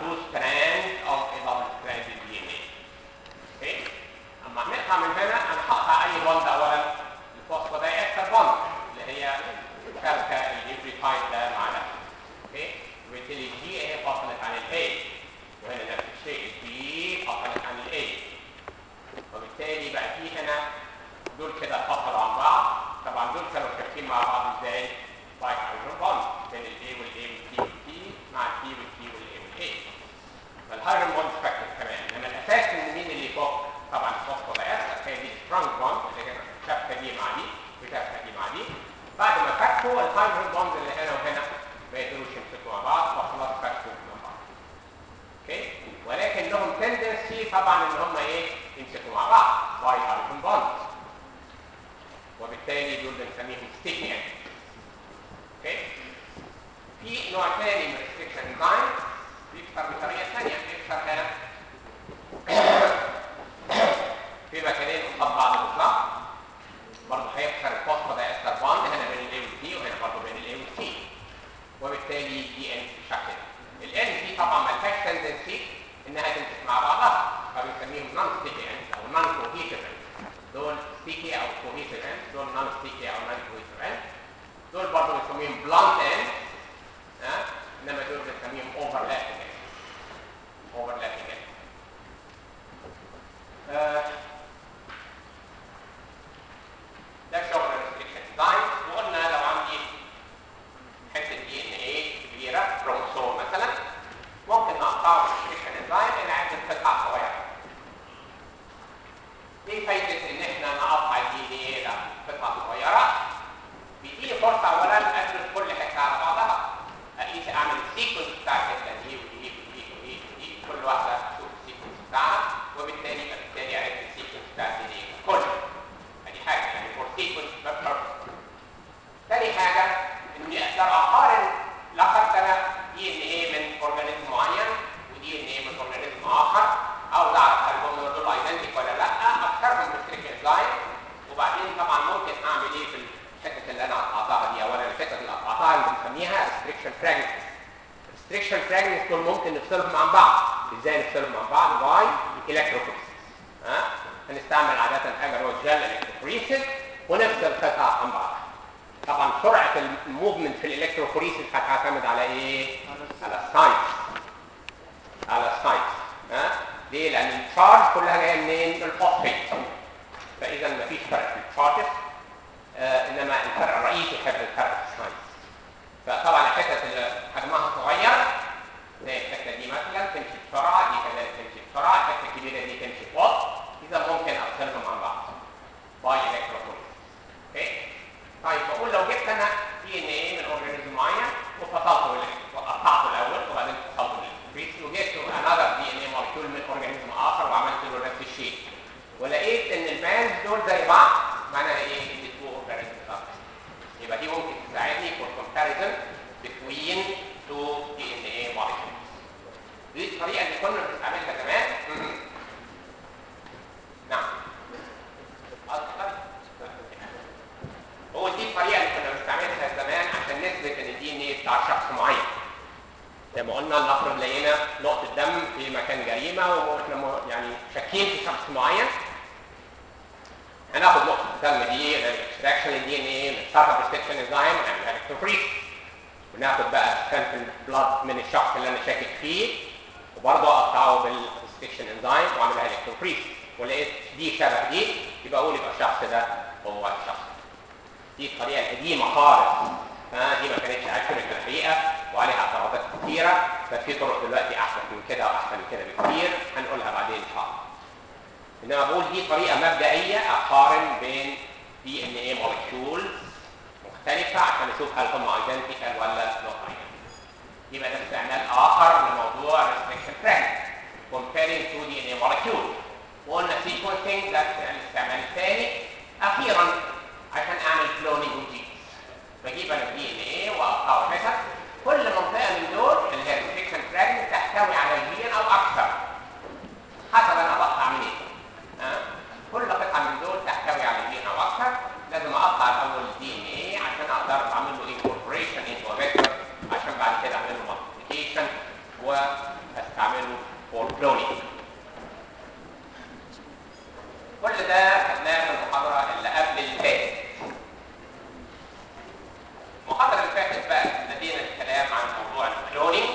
two strands of a double stranded DNA. اوكي؟ اما هنقطع من هنا انا هقطع اي بوند اولا الفوسفودايستر بوند اللي هي شبكه النيوكليوتايد ده مع ده. اوكي؟ وبالتالي الجي اهي فصلت عن الاي وهنا نفس الشيء البي فصلت عن الاي وبالتالي بقى في هنا دول كده فصلوا عن بعض طبعا دول كانوا شابكين مع بعض ازاي؟ باي هيدروجين بوند بين الاي والاي والتي والتي مع التي والتي والاي والاي فالهيدروجين بوند فاكتور كمان انما الاساس ان مين اللي فوق طبعا الفوسفودايستر هي دي سترونج بوند اللي هي الشبكه دي مع دي والشبكه دي مع دي بعد ما فكوا الهيدروجين بوند اللي هنا وهنا ما يقدروش يمسكوا مع بعض فخلاص فكوا من بعض اوكي ولكن لهم تندنسي طبعا ان هم ايه يمسكوا مع بعض باي هيدروجين بوند وبالتالي دول بنسميهم ستيكي اند اوكي في نوع ثاني من الريستريكشن انزايم بيكسر بطريقه ثانيه بيكسر هنا في مكانين قصاد بعض بالظبط برضه هيكسر الفوسفودايستر بوند هنا بين الاي والتي وهنا برضه بين الاي والتي وبالتالي دي ان بالشكل ده الان دي طبعا ملهاش تندنسي انها تمسك مع بعضها فبنسميهم نون ستيكي اند او نون كوهيسيف دول ستيكي او كوهيسيف اند دول نون ستيكي او نون كوهيسيف اند دول برضه بنسميهم بلانت اند ها انما دول بنسميهم اوفرلابنج اند اوفرلابنج اند ده شغل الريستريكشن ديزاين وقلنا لو عندي حته دي ان ايه كبيره كروموسوم مثلا ممكن نقطعه بالريستريكشن ديزاين الى عده قطع صغيره ايه فايده ان احنا نقطع الدي ان ايه لقطع صغيره بيديني فرصه اولا ادرس كل حته على بعضها اقيس اعمل السيكونس بتاع الحته دي ودي ودي ودي ودي كل واحده اشوف السيكونس بتاعها وبالتالي بالتالي عرفت السيكونس بتاع الدي ان ايه كله ادي حاجه يعني فور سيكونس تاني حاجه اني اقدر اقارن لا قدر انا دي ان ايه من اورجانيزم معين ودي ان ايه من اورجانيزم اخر او اعرف هل هم دول ايدنتيك ولا لا اكثرهم ريستريكشن لاين وبعدين طبعا ممكن اعمل ايه في الحته اللي انا قطعتها دي اولا الحته اللي قطعتها اللي بنسميها ريستريكشن فراجمنت ريستريكشن فراجمنت دول ممكن نفصلهم عن بعض ازاي نفصلهم عن بعض باي الكتروفوريسيس ها هنستعمل عاده حاجه اللي هو الجل الكتروفوريسيس ونفصل قطع عن بعض طبعا سرعه الموفمنت في الالكتروفوريسيس هتعتمد على ايه على الساينس على الساينس ها ليه لان التشارج كلها جايه منين من الفوسفيت فاذا مفيش فرق في التشارجز آه انما الفرق الرئيسي هيبقى الفرق في الساينس فطبعا الحتت اللي حجمها صغير زي الحته دي مثلا تمشي بسرعه دي كذلك تمشي بسرعه الحته الكبيره دي تمشي ببطء اذا ممكن افصلهم عن بعض باي الكتروفوريسيس اوكي طيب بقول لو جبت انا دي ان ايه من اورجانيزم معين وفصلته وقطعته الاول وبعدين فصلته بالفريس وجبت انذر دي ان ايه مولكيول من اورجانيزم اخر وعملت له نفس الشيء ولقيت ان الباندز دول زي بعض معناها ايه ان تو اورجانيزم يبقى دي ممكن تساعدني for comparison between two DNA molecules دي الطريقه اللي كنا بنستعملها زمان نعم أصلاً. هو دي الطريقه اللي كنا بنستعملها زمان عشان نثبت ان الدي ان ايه بتاع شخص معين زي ما قلنا نفرض لقينا نقطه دم في مكان جريمه واحنا م- يعني شاكين في شخص معين هناخد نقطه الدم دي نعمل اكستراكشن للدي ان ايه نتصرف بالستكشن انزيم ونعمل الكتروفريس وناخد بقى سامبل بلاد من الشخص اللي انا شاكك فيه وبرضه اقطعه بالستكشن انزيم واعملها الكتروفريس ولقيت دي شبه دي يبقى اقول يبقى الشخص ده هو الشخص دي الطريقه القديمه خالص ها دي ما كانتش اكيوريت الحقيقه وعليها اعتراضات كثيره ففي طرق دلوقتي احدث من كده واحسن من كده بكثير هنقولها بعدين ان شاء الله انما بقول دي طريقه مبدئيه اقارن بين دي ان ايه مولكيولز مختلفه عشان اشوف هل هم ايدنتيكال ولا نوت ايدنتيكال يبقى ده استعمال اخر لموضوع restriction fragment comparing two DNA molecules وقلنا sequencing ده الاستعمال الثاني اخيرا عشان اعمل كلونينج وجينز بجيب انا الدي ان ايه واقطعه حتت كل منطقه من دول اللي هي restriction fragment تحتوي على جين او اكثر حسب انا بقطع منين ها كل قطعه من دول تحتوي على جين او اكثر لازم اقطع الاول الدي ان ايه عشان اقدر اعمل له incorporation into a vector عشان بعد كده اعمل له multiplication واستخدم تعمله فور كلونينج كل ده خدناه في المحاضره اللي قبل اللي فاتت المحاضره اللي فاتت بقى ابتدينا الكلام عن موضوع الكلونينج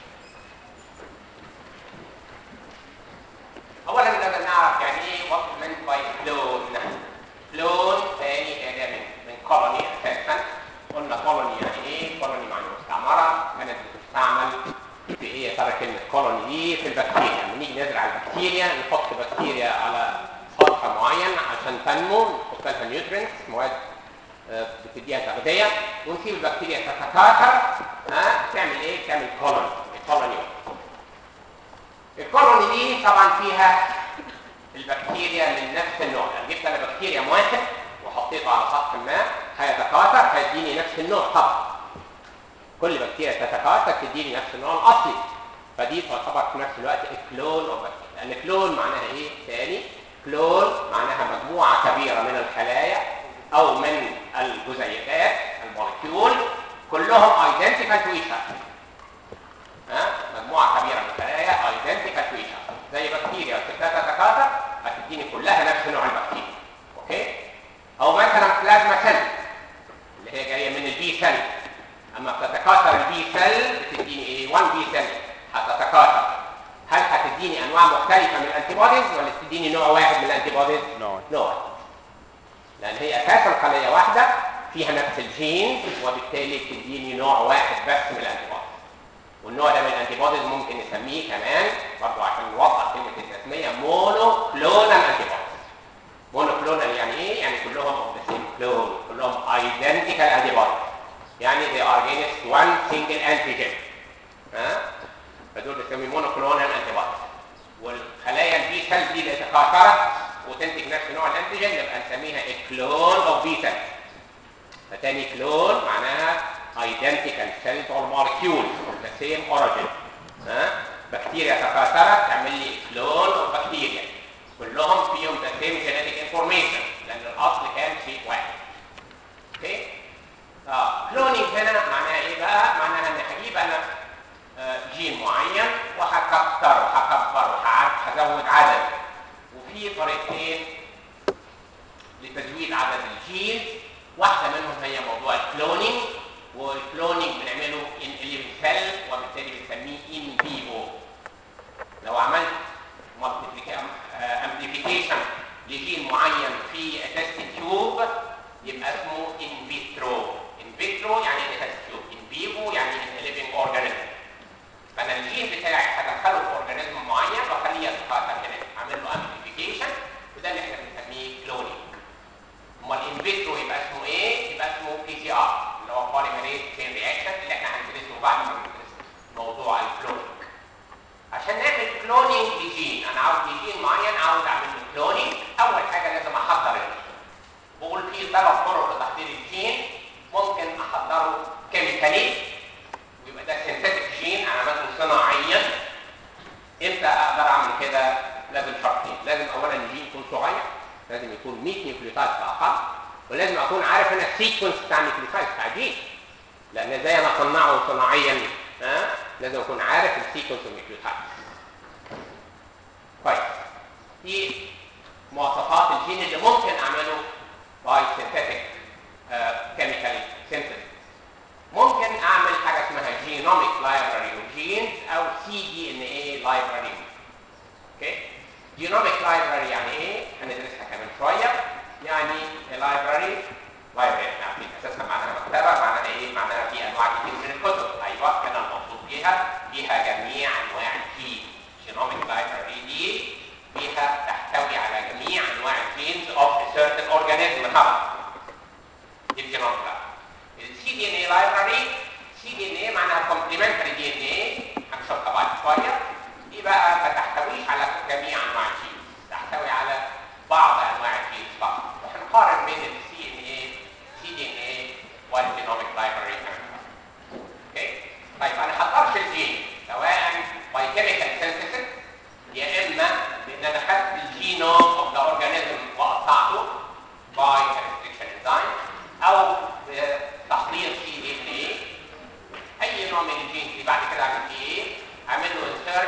اولا لازم نعرف يعني ايه وات meant باي كلون كلون ثاني حاجه من من كولوني اساسا قلنا كولوني يعني ايه كولوني معنى مستعمره كانت بتستعمل في ايه يا ترى كلمه كولوني دي في البكتيريا لما نيجي نزرع البكتيريا نحط بكتيريا على سطح معين عشان تنمو نحط لها نيوترينتس مواد آه، بتديها تغذيه ونسيب البكتيريا تتكاثر ها تعمل ايه؟ تعمل كولوني كولوني الكولوني دي طبعا فيها البكتيريا من نفس النوع يعني جبت انا بكتيريا واحد وحطيته على سطح ما هيتكاثر هيديني نفس النوع طبعا كل بكتيريا تتكاثر تديني نفس النوع الاصلي فدي تعتبر في نفس الوقت كلون اوف بكتيريا لان كلون معناها ايه تاني كلون معناها مجموعه كبيره من الخلايا او من الجزيئات المولكيول كلهم ايدنتيكال تو ايتش ها مجموعه كبيره من الخلايا ايدنتيكال تو ايتش زي بكتيريا وستات تتكاثر هتديني كلها نفس نوع البكتيريا اوكي او مثلا بلازما سيل اللي هي جايه من البي سيل اما بتتكاثر البي سيل بتديني ايه 1 بي سيل هتتكاثر هل هتديني انواع مختلفه من الانتي بوديز ولا تديني نوع واحد من الانتي بوديز نوع. نوع لان هي اساسا خليه واحده فيها نفس الجين وبالتالي تديني نوع واحد بس من الانتي بوديز والنوع ده من الانتي بوديز ممكن نسميه كمان برضه عشان نوضح كلمه التسميه مونو كلونال انتي بوديز مونو كلونال يعني ايه؟ يعني كلهم اوف ذا سيم كلون كلهم ايدنتيكال انتي بوديز يعني they are against one single antigen ها فدول بنسميه مونو كلونال انتي بوديز والخلايا البي سيل دي اللي تكاثرت وتنتج نفس نوع الانتيجين نبقى نسميها كلون اوف بي سيل فتاني كلون معناها identical cells or molecules of the same origin ها بكتيريا تكاثرت تعمل لي كلون اوف بكتيريا كلهم فيهم the same genetic information لان الاصل كان شيء واحد اوكي اه كلونينج هنا معناها ايه بقى معناها ان هجيب انا آه، جين معين وهكتر وهكبر وهزود عدد وفي طريقتين لتزويد عدد الجين واحده منهم هي موضوع الكلونينج والكلونينج بنعمله ان اليفن سيل وبالتالي بنسميه ان فيفو لو عملت امبليفيكيشن لجين معين في تيست تيوب يبقى اسمه ان فيترو ان فيترو يعني ان تيست تيوب ان فيفو يعني ان ليفنج اورجانيزم فانا الجين بتاعي هدخله في اورجانيزم معين واخليه يتكاثر هناك اعمل له امبليفيكيشن وده اللي احنا بنسميه كلونينج امال ان فيترو يبقى اسمه ايه؟ يبقى اسمه بي سي ار اللي هو بوليمريز تشين رياكشن اللي احنا هندرسه بعد ما ندرس موضوع الكلونينج. عشان نعمل كلونينج لجين انا عاوز جين معين عاوز اعمل له كلونينج اول حاجه لازم احضر الجين. بقول في ثلاث طرق لتحضير الجين ممكن احضره كيميكالي ويبقى ده سينثيتك جين انا عملته صناعيا امتى اقدر اعمل كده؟ لازم شرطين لازم اولا الجين يكون صغير لازم يكون 100 نيوكليوتايد فاقل ولازم اكون عارف انا السيكونس بتاع النيوكليوتايد بتاع الجين لان ازاي انا اصنعه صناعيا ها لازم اكون عارف السيكونس النيوكليوتايد كويس دي مواصفات الجين اللي ممكن اعمله باي سينثيتك كيميكال سينثيسيس ممكن اعمل حاجه اسمها جينوميك لايبراري اوف جينز او سي دي ان اي لايبراري اوكي جينوميك لايبراري يعني ايه هندرسها كمان شويه يعني لايبراري لايبراري احنا عارفين اساسا معناها مكتبه معناها ايه معناها في انواع كتير من الكتب ايوه كده المقصود بيها فيها جميع انواع الجين جينوميك لايبراري دي فيها تحتوي على جميع انواع الجينز اوف certain organism طبعا دي الجينوميك السي دي ان اي لايبراري سي دي ان اي معناها كومبلمنتري دي ان اي هنشوفها بعد شويه دي بقى ما تحتويش على جميع انواع الجينز تحتوي على بعض انواع الجينز فقط وهنقارن بين السي ان اي سي دي ان اي والجينوميك لايبراري اوكي طيب انا حضرت الجين سواء باي كيميكال سينثيسيس يا اما بان انا خدت الجينوم اوف ذا اورجانيزم وقطعته باي ريستريكشن انزايم او بتحضير سي دي ان اي اي نوع من الجينز اللي بعد كده اعمل فيه ايه؟ اعمل له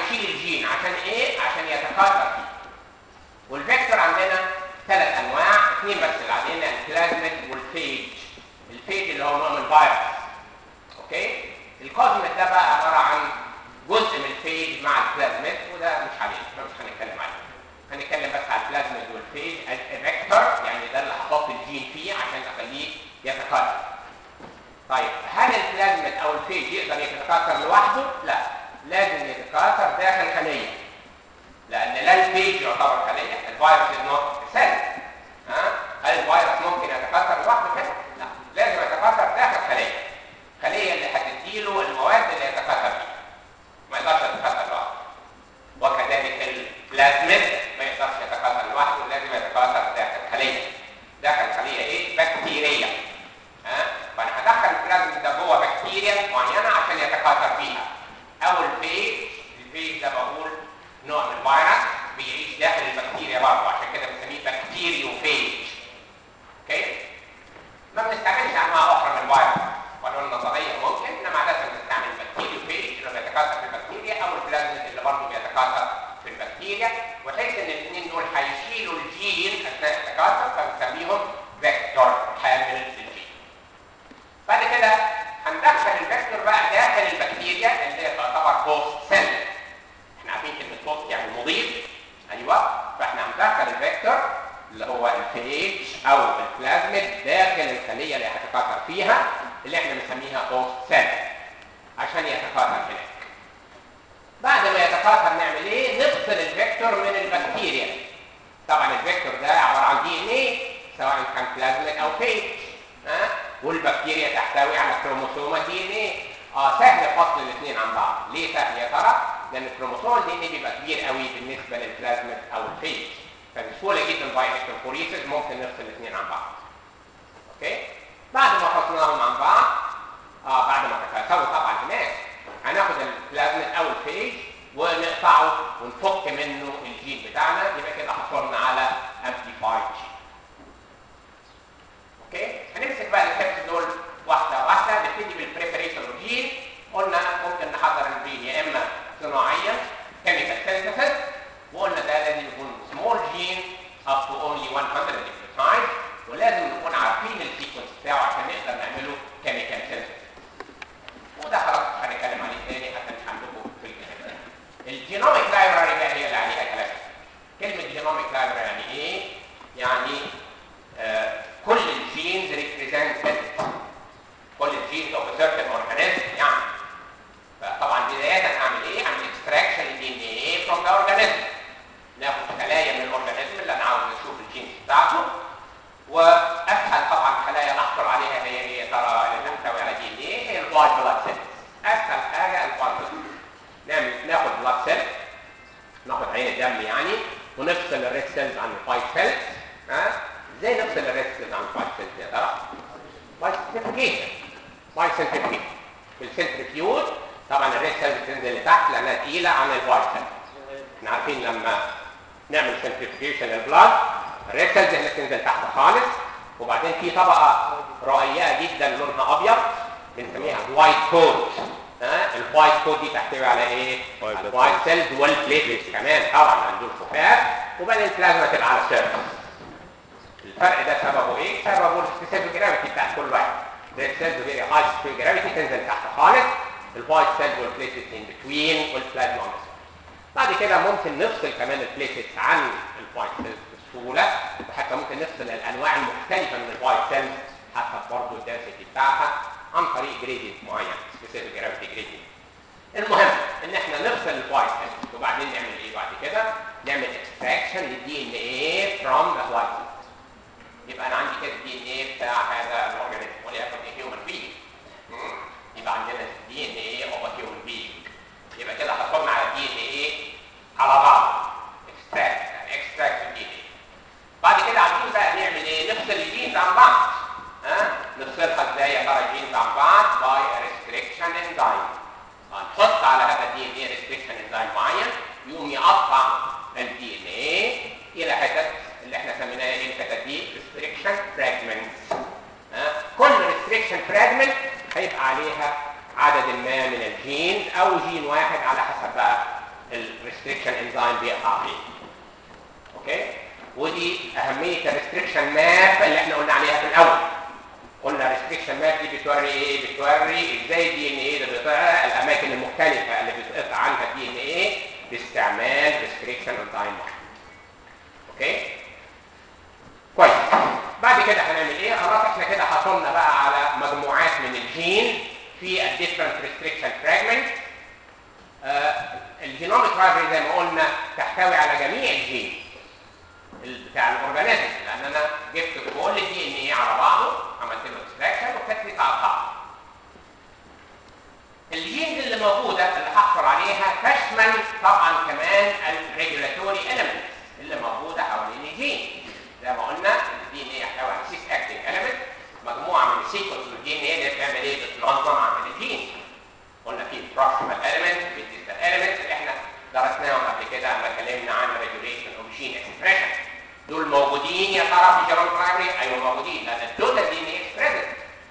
هيشيل الجين عشان ايه عشان يتكاثر فيه والفيكتور عندنا ثلاث انواع اثنين بس اللي علينا البلازميد والفيج الفيج اللي هو نوع من الفيروس اوكي الكوزميد ده بقى عباره عن جزء من الفيج مع البلازميد وده مش عليه مش هنتكلم عليه هنتكلم بس على البلازميد والفيج الفيكتور يعني ده اللي هحط الجين فيه عشان اخليه يتكاثر طيب هل البلازميد او الفيج يقدر يتكاثر لوحده؟ لا لازم يتكاثر داخل خليه لان لا الفيج يعتبر خليه الفيروس از نوت سيل ها هل الفيروس ممكن يتكاثر لوحده كده؟ لا لازم يتكاثر داخل خليه الخليه اللي هتديله المواد اللي يتكاثر فيها ما يقدرش يتكاثر لوحده وكذلك البلازميد ما يقدرش يتكاثر لوحده لازم يتكاثر داخل خليه داخل خليه ايه؟ بكتيريا ها فانا هدخل البلازميد ده جوه بكتيريا معينه عشان يتكاثر فيها او الفيج الفيج ده بقول نوع من الفيروس بيعيش داخل البكتيريا برضه عشان كده بنسميه بكتيريوفيج اوكي ما بنستعملش انواع اخرى من الفيروس ولو النظريه ممكن انما عاده بنستعمل بكتيريوفيج اللي بيتكاثر في البكتيريا او البلازميد اللي برضه بيتكاثر في البكتيريا وحيث ان الاثنين دول هيشيلوا الجين اثناء التكاثر فبنسميهم فيكتور حامل للجين بعد كده هندخل الفيكتور بقى داخل البكتيريا اللي هي تعتبر هوست سيل احنا عارفين كلمه هوست يعني مضيف ايوه فاحنا هندخل الفيكتور اللي هو الفيج او البلازميد داخل الخليه اللي هيتكاثر فيها اللي احنا بنسميها هوست سيل عشان يتكاثر هناك بعد ما يتكاثر نعمل ايه نفصل الفيكتور من البكتيريا طبعا الفيكتور ده عباره عن دي ان ايه سواء كان بلازميد او فيج ها والبكتيريا تحتوي على كروموسوم دي ان ايه اه سهل فصل الاثنين عن بعض ليه سهل يا ترى لان الكروموسوم الدي ان ايه بيبقى كبير قوي بالنسبه للبلازميد او الفيج فبسهوله جدا باي الكتروفوريسيس ممكن نفصل الاثنين عن بعض اوكي بعد ما فصلناهم عن بعض اه بعد ما تكاثروا طبعا هناك هناخد البلازميد او الفيج ونقطعه ونفك منه الجين بتاعنا يبقى كده حصلنا على امبليفايد جين اوكي هنمسك بقى الستبس دول واحده واحده نبتدي بالبريبريشن جين قلنا ممكن نحضر الجين يا اما صناعيا كيميكال سينثيسيس وقلنا ده لازم يكون سمول جين up to only 100 nucleotides ولازم نكون عارفين السيكونس بتاعه عشان نقدر نعمله كيميكال سينثيسيس وده خلاص مش هنتكلم عليه تاني حتى مش عندكم في الكتاب الجينوميك لايبراري بقى هي اللي عليها كلام كلمه جينوميك لايبراري يعني ايه؟ يعني آه كل الجينز ريبريزنتد كل الجينز اوف سيرتن اورجانيزم يعني فطبعا بدايه اعمل ايه؟ اعمل اكستراكشن للدي ان ايه فروم ذا اورجانيزم ناخد خلايا من الاورجانيزم اللي انا عاوز اشوف الجينز بتاعته واسهل طبعا خلايا نحصل عليها هي هي ترى اللي تحتوي على دي ان ايه هي الوايت بلاد سيلز اسهل حاجه الوايت بلاد نعمل ناخد بلاد سيل ناخد عين الدم يعني ونفصل الريد سيلز عن الوايت سيلز ها ازاي نفصل الريد سيلز عن الوايت سيلز يا ترى؟ باي سنترفيوجن باي سنترفيوجن بالسنترفيوج طبعا الريد سيلز بتنزل لتحت لانها تقيله عن الوايت سيلز احنا عارفين لما نعمل سنترفيوجن للبلاد الريد سيلز هنا بتنزل تحت خالص وبعدين في طبقه رقيقه جدا لونها ابيض بنسميها وايت كود ها الوايت كود دي تحتوي على ايه؟ الوايت سيلز والبليتلتس كمان طبعا عندهم خفاف وبعدين البلازما تبقى على السيرفس الفرق ده سببه ايه؟ سببه السبيسيفيك جرافيتي بتاعت كل واحد ريد سيلز فيري هاي سبيسيفيك جرافيتي تنزل تحت خالص الوايت سيلز والبليتلتس ان بتوين والبلازما اون بعد كده ممكن نفصل كمان البليتلتس عن الوايت سيلز بسهوله وحتى ممكن نفصل الانواع المختلفه من الوايت سيلز حسب برضه الدنسيتي بتاعها عن طريق جريدينت معين سبيسيفيك جرافيتي جريدينت المهم ان احنا نفصل الوايت سيلز وبعدين نعمل ايه بعد كده؟ نعمل اكستراكشن للدي ان ايه فروم ذا وايت سيلز يبقى انا عندي كده الدي ان ايه بتاع هذا الاورجانيزم وليكن هيومن بينج يبقى عندنا دي ان ايه اوف هيومن بينج يبقى كده حصلنا على الدي ان ايه على بعض اكستراكت يعني اكستراكت الدي ان ايه بعد كده عايزين بقى نعمل ايه؟ نفصل الجينز عن بعض ها نفصلها ازاي يا ترى الجينز عن بعض باي ريستريكشن انزايم هنحط على هذا الدي ان ايه ريستريكشن انزايم معين يقوم يقطع الدي ان ايه الى حتت اللي احنا سميناها ايه الحتت دي ريستريكشن فراجمنتس ها كل ريستريكشن فراجمنت هيبقى عليها عدد ما من الجينز او جين واحد على حسب بقى الريستريكشن انزيم بيقطع فيه اوكي ودي اهميه الريستريكشن ماب اللي احنا قلنا عليها في الاول قلنا الريستريكشن ماب دي بتوري ايه بتوري ازاي الدي ان ايه ده بيقطع الاماكن المختلفه اللي بتقطع عنها الدي ان ايه باستعمال ريستريكشن انزيم اوكي كويس بعد كده هنعمل ايه خلاص احنا كده حصلنا بقى على مجموعات من الجين في الديفرنت ريستريكشن فراجمنت الجينوميك لايبرري زي ما قلنا تحتوي على جميع الجين بتاع الاورجانيزم لان انا جبت كل الدي ان ايه على بعضه عملت له اكستراكشن وكتبت على بعض الجينز اللي موجوده اللي هحصل عليها تشمل طبعا كمان الريجولاتوري اليمنتس اللي موجوده حوالين الجين زي ما قلنا الدي ان ايه يحتوي على 6 اكتنج اليمنت مجموعه من السيكونس من الدي ان ايه اللي بتعمل ايه بتنظم عمل الجين قلنا في بروكسيمال اليمنت في ديستال اليمنت اللي احنا درسناهم قبل كده لما اتكلمنا عن ريجوليشن اوف جين اكسبريشن دول موجودين يا ترى في جينوم برايمري ايوه موجودين لان التوتال دي ان ايه اكسبريسد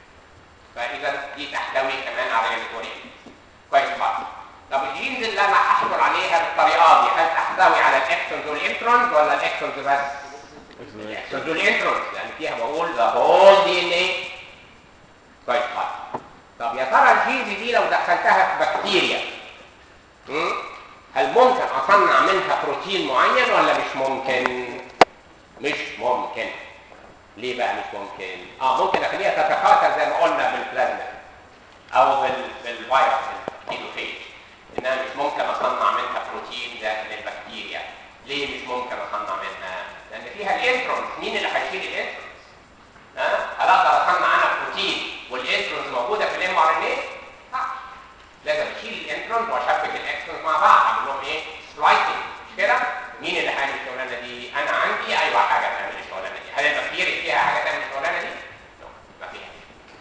فاذا دي تحتوي كمان على ريجولاتوري كويس خالص طب الجينز اللي انا هحصل عليها بالطريقه دي هل تحتوي على الاكسونز والانترونز ولا الاكسونز بس؟ الاكسونز والانترونز يعني فيها بقول ذا هول دي ان ايه كويس خالص طب يا ترى الجينز دي لو دخلتها في بكتيريا م? هل ممكن اصنع منها بروتين معين ولا مش ممكن؟ مش ممكن ليه بقى مش ممكن؟ اه ممكن اخليها تتكاثر زي ما قلنا بالبلازما او بال بالفيروس الكيلوفيج انها مش ممكن اصنع منها بروتين داخل البكتيريا ليه مش ممكن اصنع منها؟ لان فيها الانترونز مين اللي هيشيل الانترونز؟ ها؟ هل اقدر اصنع انا بروتين والانترونز موجوده في الام ار ان ايه؟ لازم اشيل الانترونز واشبك الاكسونز مع بعض اعمل لهم ايه؟ سلايسنج مش كده؟ مين اللي هيعمل الشغلانه دي؟ انا عندي ايوه حاجه تعمل الشغلانه دي، هل البكتيريا فيها حاجه تعمل الشغلانه دي؟ لا ما فيهاش.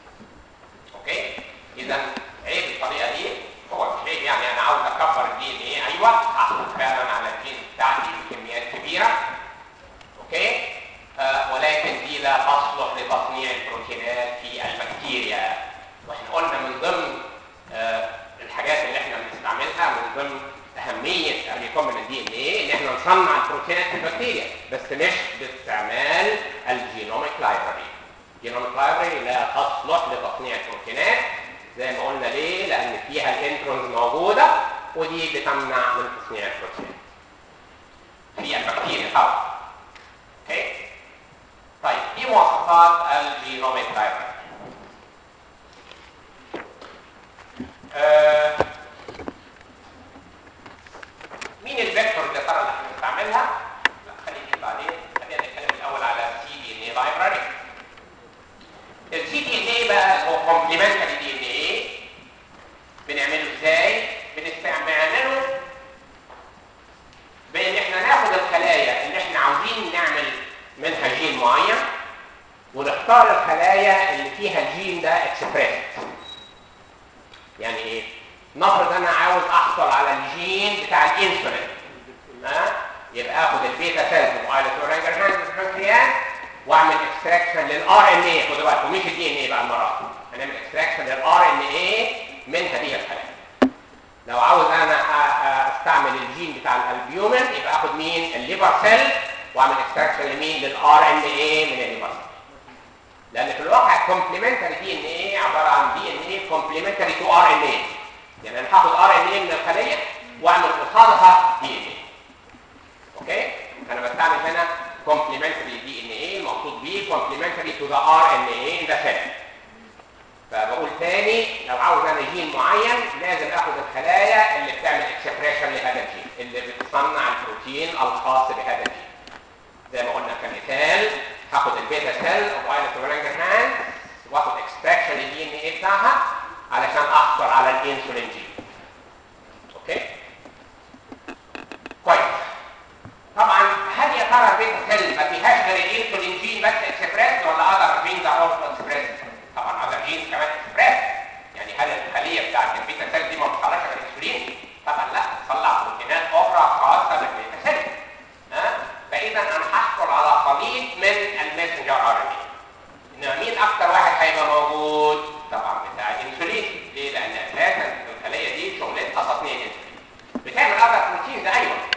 اوكي؟ اذا عيب الطريقه دي هو مش عيب يعني انا عاوز اكبر الدي ان ايه ايوه احصل فعلا على الجين بتاعتي بكميات كبيره. اوكي؟ آه ولكن دي لا تصلح لتصنيع البروتينات في البكتيريا. واحنا قلنا من ضمن آه الحاجات اللي احنا بنستعملها من ضمن اهميه الريكومبيننت دي ان ايه ان احنا نصنع البروتينات في البكتيريا بس مش باستعمال الجينوميك لايبرري الجينوميك لايبرري لا تصلح لتصنيع البروتينات زي ما قلنا ليه لان فيها الانترونز موجوده ودي بتمنع من تصنيع البروتينات في البكتيريا طبعا اوكي طيب دي مواصفات الجينوميك لايبرري آه مين الفيكتور اللي ترى اللي هنستعملها؟ لا خليني بعدين خلينا نتكلم الاول على السي دي ان اي لايبراري. السي دي ان اي بقى هو كومبلمنتري دي ان اي بنعمله ازاي؟ بنستعمله بان احنا ناخد الخلايا اللي احنا عاوزين نعمل منها جين معين ونختار الخلايا اللي فيها الجين ده اكسبريسد. يعني ايه؟ نفرض انا عاوز احصل على الجين بتاع الانسولين ها يبقى اخد البيتا سيلز وايلتور رانجرهانز البنكرياس واعمل اكستراكشن للار ان اي خدوا بالكم مش الدي ان اي بقى المره دي هنعمل اكستراكشن للار ان اي من هذه الخلايا لو عاوز انا استعمل الجين بتاع الالبيومين يبقى اخد مين الليبر سيل واعمل اكستراكشن لمين للار ان اي من الليبر سيل لان في الواقع كومبلمنتري دي ان اي عباره عن دي ان اي كومبلمنتري تو ار ان اي يعني انا هاخد ار ان اي من الخليه واعمل قصادها دي ان اي اوكي انا بستعمل هنا كومبلمنتري دي ان اي المقصود بيه كومبلمنتري تو ذا ار ان اي ان ذا سيل فبقول تاني لو عاوز انا جين معين لازم اخد الخلايا اللي بتعمل اكسبريشن لهذا الجين اللي بتصنع البروتين الخاص بهذا الجين زي ما قلنا كمثال هاخد البيتا سيل او ايلت ورانجرهان واخد اكستراكشن للدي ان اي بتاعها علشان احصل على الانسولين جين اوكي كويس طبعا هل يا ترى البيتا سيل ما فيهاش غير الانسولين جين بس اكسبريس ولا اذر جينز ار اولسو اكسبريس طبعا اذر جينز كمان اكسبريس يعني هل الخليه بتاعت البيتا سيل دي ما بتطلعش غير انسولين طبعا لا بتطلع بروتينات اخرى خاصه بالبيتا سيل ها فاذا انا هحصل على خليط من المسنجر ار ان اي انما مين اكتر واحد هيبقى موجود طبعا بتاع الانسولين ليه لان اساسا الخليه دي شغلتها تصنيع الانسولين بتعمل اذر بروتينز ايوه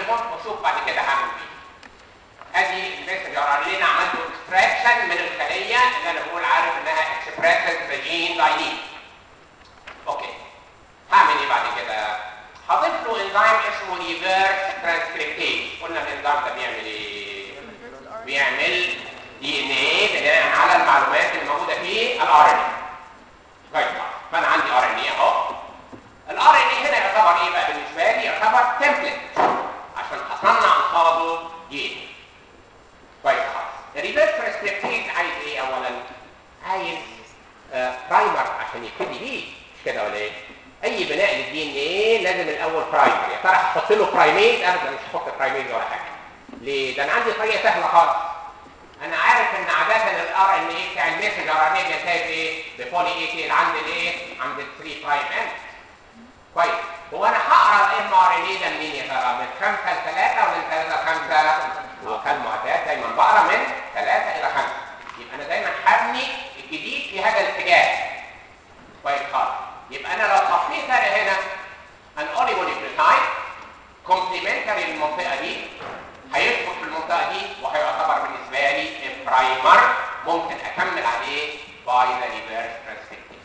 عليهم واشوف بعد كده هعمل ايه ادي المسنجر ار ان انا عملته اكستراكشن من الخليه اللي انا بقول عارف انها اكسبريسد فاجين لاينين اوكي هعمل ايه بعد كده هضيف له انزيم اسمه ريفيرس ترانسكريبتيز قلنا الانزيم ده بيعمل ايه بيعمل دي ان ايه بناء على المعلومات اللي موجوده في الار ان طيب فانا عندي ار ان ايه اهو الار ان ايه هنا يعتبر ايه بقى بالنسبه لي يعتبر تمبلت عشان اصنع قصاده دي كويس خالص الريفيرس ترانسكريبتيز عايز ايه اولا عايز آه برايمر عشان يبتدي بيه مش كده ولا ايه اي بناء للدي ان ايه لازم الاول برايمر يا ترى هحط له برايميز ابدا مش هحط برايميز ولا حاجه ليه ده انا عندي طريقه سهله خالص انا عارف ان عاده الار ان ايه بتاع الميسنجر ار ان ايه بينتهي بايه ببولي اي تيل عند الايه عند ال 3 برايم اند كويس هو انا هقرا الام ار ان ايه ده منين يا ترى من 5 ل 3 ولا من 3 ل 5 وكالمعتاد دايما بقرا من 3 الى 5 يبقى انا دايما هبني الجديد في هذا الاتجاه كويس خالص يبقى انا لو حطيت انا هنا ان اوليجوليكلوتايد كومبليمنتري للمنطقه دي هيدخل في المنطقه دي وهيعتبر بالنسبه لي برايمر ممكن اكمل عليه باي ذا ريفيرس ترانسكريبتيز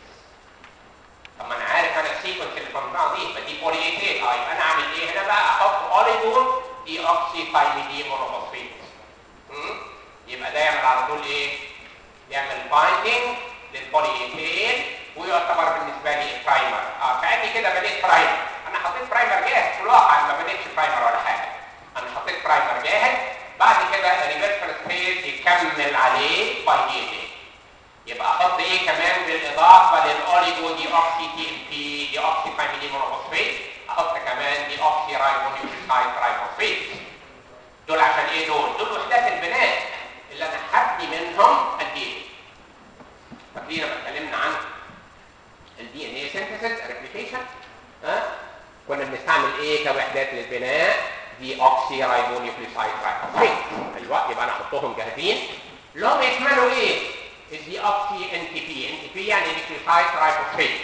طب ما انا عارف انا السيكونس اللي في المنطقه دي فدي بولي اي تيل اه يبقى انا اعمل ايه هنا بقى احط اوليجول دي اوكسي ثايميدين مونوفوسفيت يبقى ده يعمل على طول ايه يعمل بايندينج للبولي اي تيل ويعتبر بالنسبه لي برايمر اه كاني كده بنيت برايمر انا حطيت برايمر جاهز في الواقع انا ما بنيتش برايمر ولا حاجه انا حطيت برايمر جاهز بعد كده الريفيرس ترانسفيز يكمل عليه باي دي ان يبقى احط ايه كمان بالاضافه للاوليجو دي اوكسي تي ام بي دي اوكسي فاميلي مونوفوسفيت احط كمان دي اوكسي رايبونيوكليسايد ترايفوسفيت دول عشان ايه دول دول وحدات البناء اللي انا هبني منهم الدي ان فاكرين لما اتكلمنا عن الدي ان اي سينثيسيس ريبليكيشن ها كنا بنستعمل ايه كوحدات للبناء دي اوكسي رايبونيوكليسايد ترايفوسفيت ايوه يبقى انا احطهم جاهزين لهم يشملوا ايه الدي اوكسي ان تي بي ان تي بي يعني نيوكليسايد ترايفوسفيت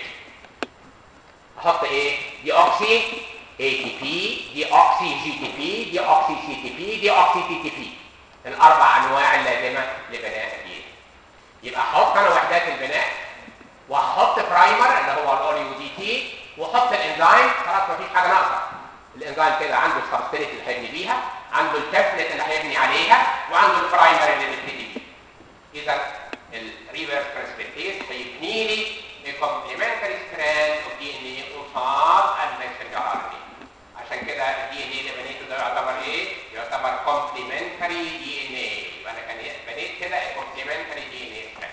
احط ايه دي اوكسي اي تي بي دي اوكسي جي تي بي دي اوكسي سي تي بي دي اوكسي تي تي بي الاربع انواع اللازمه لبناء الدي يبقى احط انا وحدات البناء واحط برايمر اللي هو الاوليو دي تي واحط الانزيم خلاص مفيش حاجه ناقصه الانزيم كده عنده السبستريت اللي هيبني بيها عنده التابلت اللي هيبني عليها وعنده البرايمر اللي بيبتدي بيه اذا الريفرس ترانسبكتيز هيبني لي الكومبليمنتري ستراند اوف دي ان اي قصاد المسنجر ار ان عشان كده الدي ان اي اللي بنيته ده يعتبر ايه؟ يعتبر كومبليمنتري دي ان اي يبقى انا كان بنيت كده كومبليمنتري دي ان اي ستراند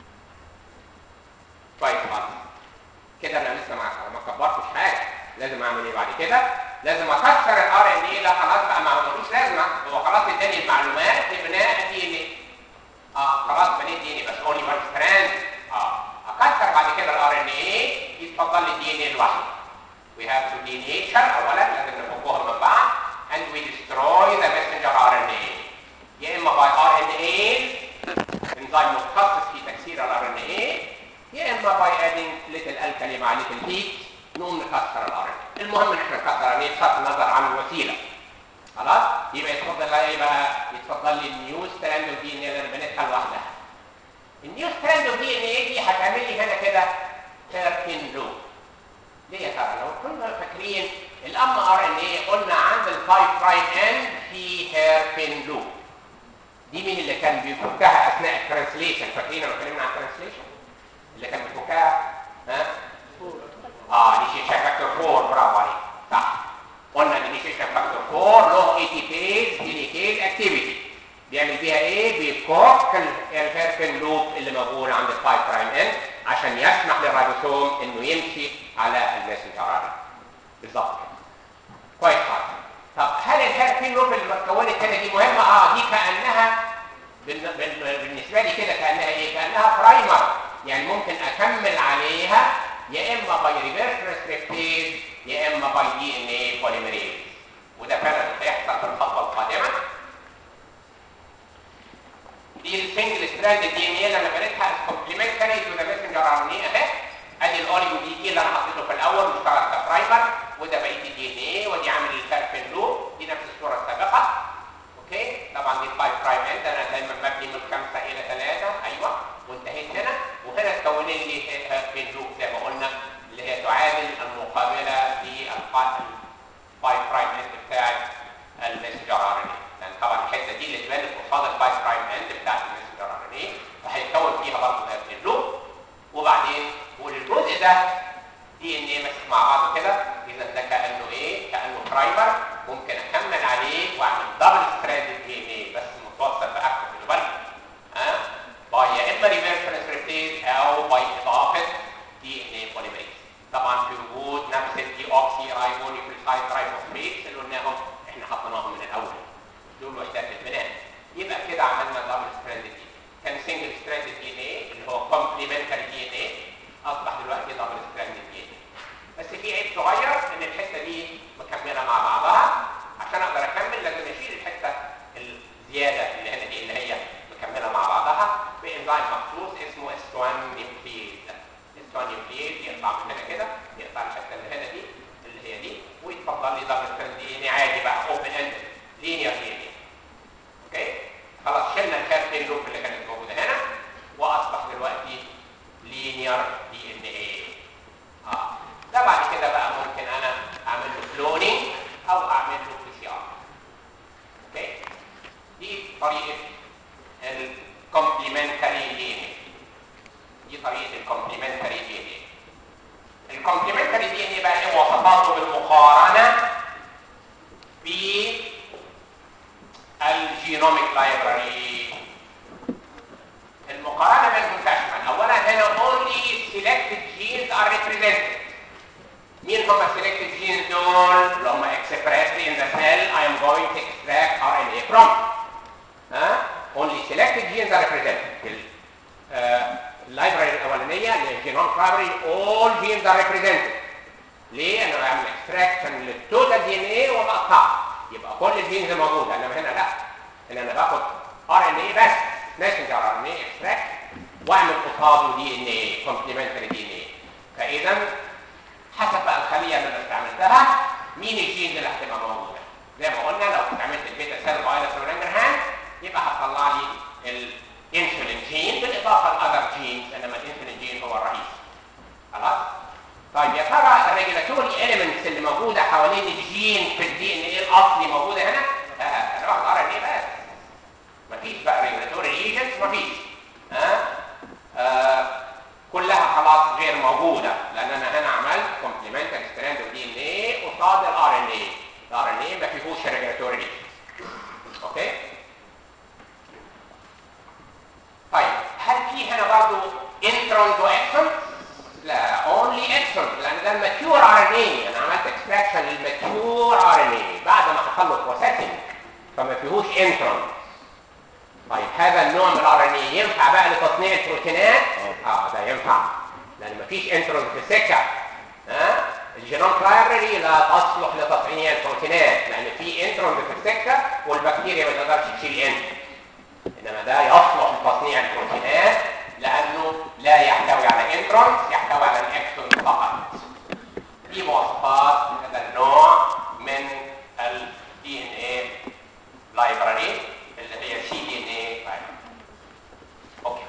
كويس خالص كده انا لسه ما ما كبرتش حاجه لازم اعمل ايه بعد كده؟ لازم اكسر الار ان اي ده خلاص بقى ما ملوش لازمه هو خلاص اداني المعلومات لبناء الدي ان اي اه خلاص بنيت دي ان اي بس اونلي وان ستراند اه اكسر بعد كده الار ان اي يتفضل لي الدي ان اي لوحده we have to denature اولا لازم نفكهم من بعض and we destroy the messenger RNA يا اما by RNA انزيم متخصص في تكسير الار ان اي يا اما by adding little alkali مع little heat نقوم نكسر الار ان المهم ان احنا نكسر الار بصرف النظر عن الوسيله خلاص يبقى يتفضل لي ايه بقى يتفضل لي النيو ستراند اوف دي ان اي اللي انا بنيتها لوحدها النيو ستراند اوف دي ان اي دي هتعمل لي هنا كده تيربين لوب ليه يا ترى لو كنا فاكرين الام ار ان اي قلنا عند الفايف برايم اند في هيربين لوب دي مين اللي كان بيفكها اثناء الترانسليشن فاكرين لما اتكلمنا عن الترانسليشن اللي كان بيفكها ها اه انيشيشن فاكتور 4 برافو عليك صح قلنا الانيشيشن فاكتور 4 له اي تي بيز ديليكيز اكتيفيتي بيعمل بيها ايه بيفك الهيربين لوب اللي موجود عند الفايف برايم اند عشان يسمح للريبوسوم انه يمشي على الماسنجر ار بالظبط كده كويس خالص طب هل الهيربين لوب اللي اتكونت هنا دي مهمه اه دي كانها بالنسبه لي كده كانها ايه كانها برايمر يعني ممكن اكمل عليها يا اما باي ريفيرس ترانسكريبتيز يا اما باي دي ان اي بوليمريز وده فعلا هيحصل في الخطوه القادمه دي السنجل ستراند دي ان اي اللي انا بنيتها كومبليمنتري تو ذا ماسنجر ار ان اي اهي ادي الاوليجو دي تي اللي انا حطيته في الاول واشتغل كبرايمر وده بقيه الدي ان اي ودي عامل الفرق لوب دي نفس ممكن اكمل عليه واعمل دبل ستراند دي ان اي بس متوصل باكتف بالي ها باي يا اما ريفيرس ترانسكريبتيز او باي اضافه دي ان اي بوليمريز طبعا في وجود نفس الدي اوكسي رايبو نيوكليوتايد رايبوفيتس اللي قلناهم احنا حطيناهم من الاول دول وحدات البناء يبقى كده عملنا دبل ستراند دي كان سنجل ستراند دي ان اي اللي هو كومبليمنتري دي ان اي اصبح دلوقتي دبل ستراند دي ان اي بس في عيب صغير ان الحته دي مكمله مع بعضها عشان اقدر اكمل لازم اشيل الحته الزياده اللي هنا دي اللي هي مكمله مع بعضها بانزيم مخصوص اسمه استوان نيوكليز استوان نيوكليز يقطع من هنا كده يقطع الحته اللي هنا دي اللي هي دي ويتفضل لي دبل ستراند دي ان اي عادي بقى اوبن اند لينير دي ان اي اوكي خلاص شلنا الكارتين لوب اللي كانت موجوده هنا واصبح دلوقتي لينير دي ان اي اه ده بعد كده بقى ممكن انا اعمل له كلونينج او اعمل له بي سي ار اوكي دي طريقه الكومبليمنتري دي ان دي طريقه الكومبليمنتري دي ان الكومبليمنتري دي ان بقى ايه مواصفاته بالمقارنه ب الجينوميك لايبراري المقارنه بينهم تشمل اولا هنا only selected genes are represented مين هم selected genes دول اللي هم expressed in the cell I am going to extract RNA from ها only selected genes are represented اللايبراري الاولانيه اللي هي الجينوم لايبراري all genes are represented ليه انا بعمل extraction للتوتال دي ان ايه وبقطعه يبقى كل الجينز موجوده انما هنا لا هنا انا باخد ار ان اي بس ماسنجر ار ان اي اكستراكت واعمل قصاده دي ان اي كومبليمنتري دي ان اي فاذا حسب بقى الخليه اللي انا استعملتها مين الجينز اللي هتبقى موجوده زي ما قلنا لو استعملت البيتا سيل فايروس ولانجرهان يبقى هتطلع لي الانسولين جين بالاضافه لاذر جينز انما الانسولين جين هو الرئيس خلاص طيب يا ترى الريجولاتوري اليمنتس اللي موجوده حوالين الجين في الدي ان ايه الاصلي موجوده هنا؟ آه انا واخد ار ان ايه بس مفيش بقى ريجولاتوري ريجنز مفيش ها آه كلها خلاص غير موجوده لان انا هنا عملت كومبليمنتري ستراند دي ان ايه قصاد الار ان ايه الار ان ايه ما فيهوش ريجولاتوري ريجنز اوكي طيب هل في هنا برضو انترونز واكسونز؟ لا اونلي اكسون لان ده الماتيور ار ان اي انا عملت اكستراكشن للماتيور ار ان اي بعد ما حصل له بروسيسنج فما فيهوش انترون طيب هذا النوع من الار ان اي ينفع بقى لتصنيع البروتينات اه ده ينفع لان ما فيش انترون في السكه ها آه؟ الجينوم لايبرري لا تصلح لتصنيع البروتينات لان في انترون في السكه والبكتيريا ما تقدرش تشيل انت انما ده يصلح لتصنيع البروتينات لانه لا يحتوي على انترونز يحتوي على الاكسون فقط دي مواصفات هذا النوع من الدي ان اي لايبراري اللي هي سي دي ان اي لايبراري اوكي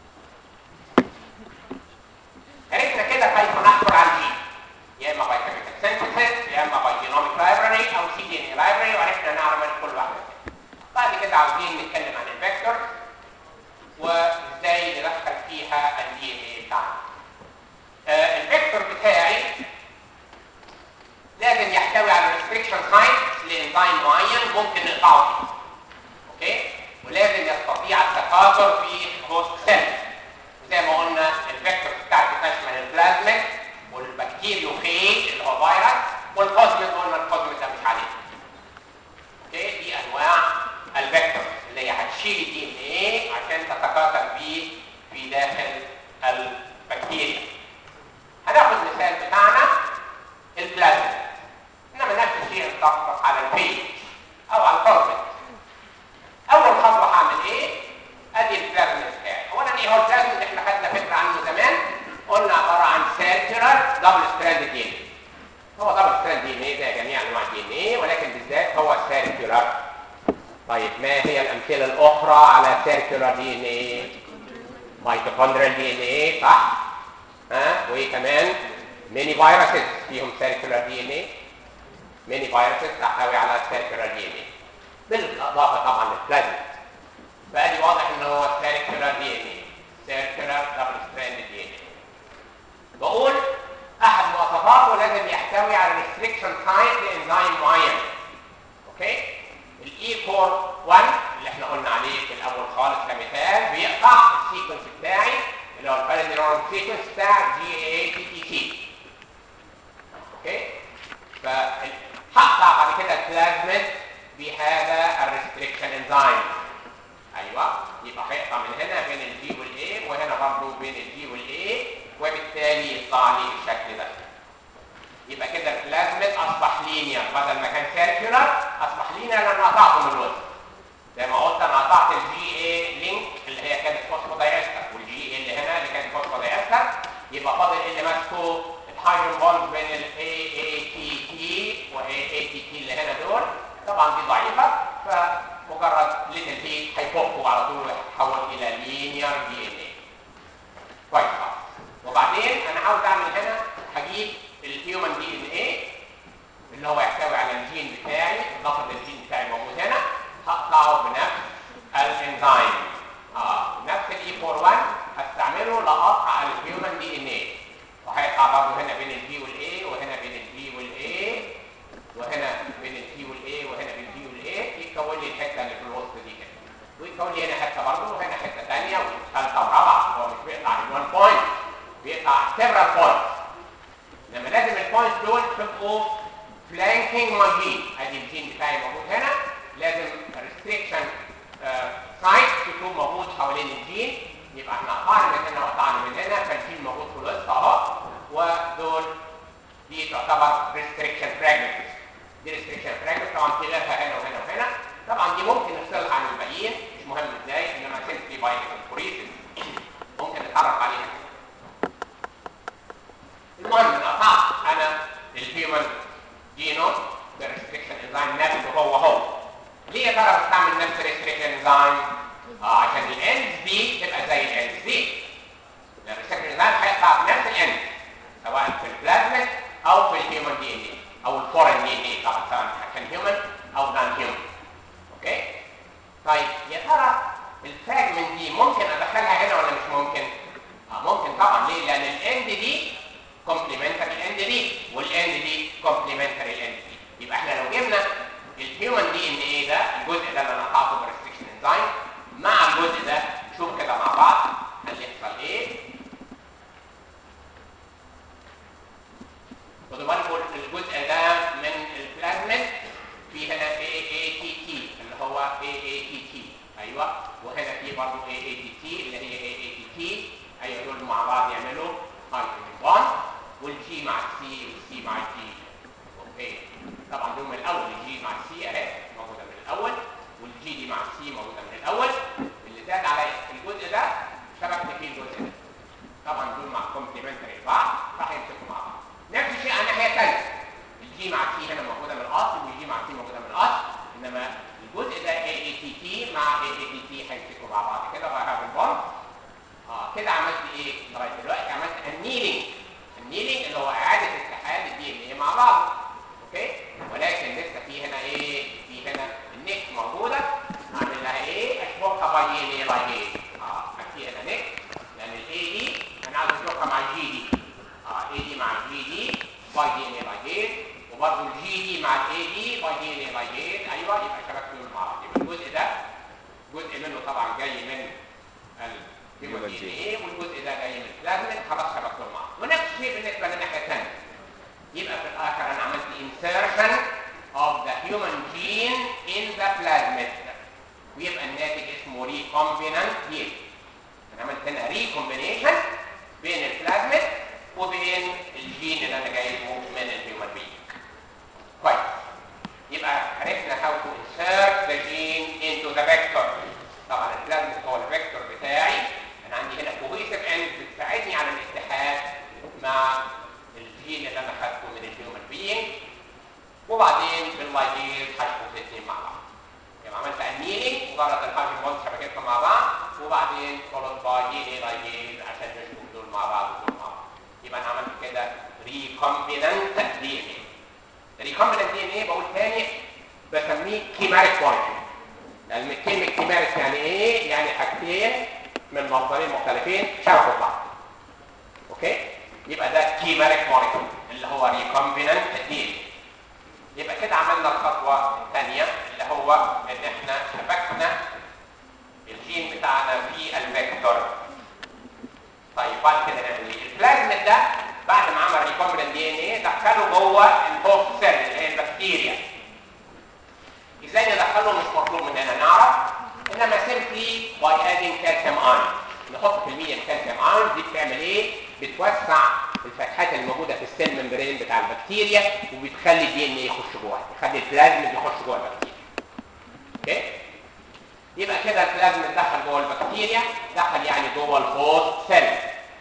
عرفنا كده كيف نحصل على الجين يا اما باي كيميكال سينثيسيس يا اما باي جينوميك لايبراري او سي دي ان اي لايبراري وعرفنا نعمل كل واحده بعد كده عاوزين نتكلم عن الفيكتور وازاي ندخل فيها الدي ان اي بتاعنا. آه الفيكتور بتاعي لازم يحتوي على ريستريكشن سايت لانزيم معين ممكن نقطعه فيه. اوكي؟ ولازم يستطيع التكاثر في هوست سيل. وزي ما قلنا الفيكتور بتاعتي تشمل البلازميد والبكتيريوفيج اللي هو فيروس والكوزميد قلنا الكوزميد ده مش عليه. اوكي؟ دي انواع الفيكتور اللي هي هتشيل الدي ان ايه عشان تتكاثر بيه في داخل البكتيريا. هناخد مثال بتاعنا البلازما. انما نفس الشيء ينطبق على الفيج او على الكوربت. اول خطوه هعمل ايه؟ ادي البلازما بتاعي. اولا ايه هو البلازما اللي احنا خدنا فكره عنه زمان؟ قلنا عباره عن سيركيولار دبل ستراند دي ان هو دبل ستراند دي ان ايه زي جميع انواع الدي ان ايه ولكن بالذات هو سيركيولار طيب ما هي الامثله الاخرى على سيركيولار دي ان ايه ميتوكوندريال دي ان ايه صح ها وايه كمان ميني فيروسز فيهم سيركيولار دي ان ايه ميني فيروسز تحتوي على سيركيولار دي ان ايه بالاضافه طبعا للبلازما فادي واضح ان هو سيركيولار دي ان ايه سيركيولار دبل ستراند دي ان ايه بقول احد مواصفاته لازم يحتوي على ريستريكشن سايت لانزيم معين بدل ما كان سيركيولار اصبح لينا لان قطعته من الوسط زي ما قلت انا قطعت الجي اي لينك اللي هي كانت فوسفودايستر والجي اي اللي هنا اللي كانت فوسفودايستر يبقى فاضل اللي ماسكه الهيدروجين بوند بين الاي اي تي تي واي اي تي تي اللي هنا دول طبعا دي ضعيفه فمجرد ليتل هيت هيفكوا على طول ويتحول الى لينير دي ان اي كويس خالص وبعدين انا عاوز اعمل هنا هجيب الهيومن دي ان اي اللي هو يحتوي على الجين بتاعي اضافه للجين بتاعي موجود هنا هقطعه بنفس الانزيم اه نفس الاي 41 هستعمله لقطع الهيومن دي ان اي وهيقطع برضه هنا بين البي والاي وهنا بين البي والاي وهنا بين البي والاي وهنا بين البي والاي يكون لي الحته اللي في الوسط دي كده ويكون لي هنا حته برضه وهنا حته ثانيه وثالثه ورابعه هو مش بيقطع من 1 بوينت بيقطع سيفرال بوينتس لما لازم البوينتس دول تبقوا فلانكينج ماي جين ادي الجين بتاعي موجود هنا لازم ريستريكشن سايت يكون موجود حوالين الجين يبقى احنا قطعنا من هنا وقطعنا من هنا فالجين موجود في الوسط اهو ودول دي تعتبر ريستريكشن فراجمنتس دي ريستريكشن فراجمنت طبعا في غيرها هنا وهنا وهنا طبعا دي ممكن نفصلها عن الباقيين مش مهم ازاي انما سيمبلي باي كوريسيس ممكن نتعرف عليها المهم ان قطعت انا الهيومن جينوم بالريستريكشن انزيم نفسه هو هو ليه يا ترى بستعمل نفس الريستريكشن انزيم؟ اه عشان الاندز دي تبقى زي الاندز دي الريستريكشن انزيم هيقطع بنفس الاندز سواء في البلازميد او في الهيومن دي ان اي او الفورين دي ان اي طبعا سواء كان هيومن او نون هيومن اوكي طيب يا ترى الفراجمنت دي ممكن ادخلها هنا ولا مش ممكن؟ اه ممكن طبعا ليه؟ لان الاند دي كومبلمنتري الاند دي والاند دي كومبلمنتري الاند دي يبقى احنا لو جبنا الهيومن دي ان ايه ده الجزء ده اللي انا قطعته بريستريكشن انزيم مع الجزء ده نشوف كده مع بعض هيحصل ايه خدوا بالكم الجزء ده من البلازميد في هنا اي اي تي تي اللي هو اي اي تي تي ايوه وهنا في برضه اي اي تي تي اللي هي اي اي تي تي ايوه دول مع بعض يعملوا هيدروجين بوند والجي مع السي والسي مع الجي اوكي طبعا دول من الاول الجي مع السي اهي موجوده من الاول والجي دي مع السي موجوده من الاول اللي زاد عليا الجزء ده شبكت فيه الجزء ده طبعا دول مع كومبلمنتري لبعض راح يمسكوا مع بعض نفس الشيء على الناحيه الثانيه الجي مع السي هنا موجوده من الاصل والجي مع السي موجوده من الاصل انما الجزء ده اي اي تي تي مع اي اي تي تي هيمسكوا مع بعض كده وهيعمل البوند اه كده عملت ايه لغايه دلوقتي عملت النيلينج النيلينج اللي هو اعاده اتحاد الدي ان ايه مع بعض اوكي ولكن لسه في هنا ايه في هنا النيك موجوده اعمل لها ايه اشبكها باي دي ان ايه لايجيز اه في هنا نيك لان الاي دي انا عايز اشبكها مع الجي دي اه اي دي مع الجي دي باي دي ان ايه لايجيز وبرضه الجي دي مع الاي دي باي دي ان ايه لايجيز ايوه يبقى شبكتهم مع بعض يبقى الجزء ده جزء منه طبعا جاي من الهيومن دي ان ايه والجزء ده جاي من البلازميد خلاص شبكتهم مع بعض ونفس الشيء بالنسبه للناحيه الثانيه يبقى في الاخر انا عملت insertion of the human gene in the plasmid ويبقى الناتج اسمه recombinant gene انا عملت هنا recombination بين البلازميد وبين الجين اللي انا جايبه من الهيومن بين كويس يبقى عرفنا how to insert the gene into the vector طبعا البلازميد هو الفيكتور بتاعي انا عندي هنا cohesive end بتساعدني على الاتحاد مع الجين اللي انا خدته من الهيومن بينج وبعدين باللايجيز هشبك الاثنين مع بعض يبقى عملت انيلينج مجرد الهايدروجين بوند شبكتهم مع بعض وبعدين فولود باي دي ان اي لايجيز عشان نشبك دول مع بعض ودول مع بعض يبقى انا عملت كده ريكومبيننت دي ان اي الريكومبيننت دي ان اي بقول تاني بسميه كيماريك بوينت لان كلمه كيماريك يعني ايه؟ يعني حاجتين من مصدرين مختلفين شبكوا بعض اوكي؟ يبقى ده كيماريك موليكول اللي هو ريكومبيننت دي يبقى كده عملنا الخطوه الثانيه اللي هو ان احنا شبكنا الجين بتاعنا في الفيكتور طيب بعد كده نعمل ايه البلازميد ده بعد ما عمل ريكومبيننت دي ان ايه دخله جوه الهوست سيل اللي هي البكتيريا ازاي ندخله مش مطلوب مننا نعرف انما سيمبلي باي ادينج كالسيوم ايون نحط في الميديم كالسيوم ايون دي بتعمل ايه بتوسع الفتحات اللي موجوده في السيل ممبرين بتاع البكتيريا وبتخلي الدي ان ايه يخش جوه يخلي البلازميد يخش جوه البكتيريا اوكي يبقى كده البلازميد دخل جوه البكتيريا دخل يعني جوه الهوست سيل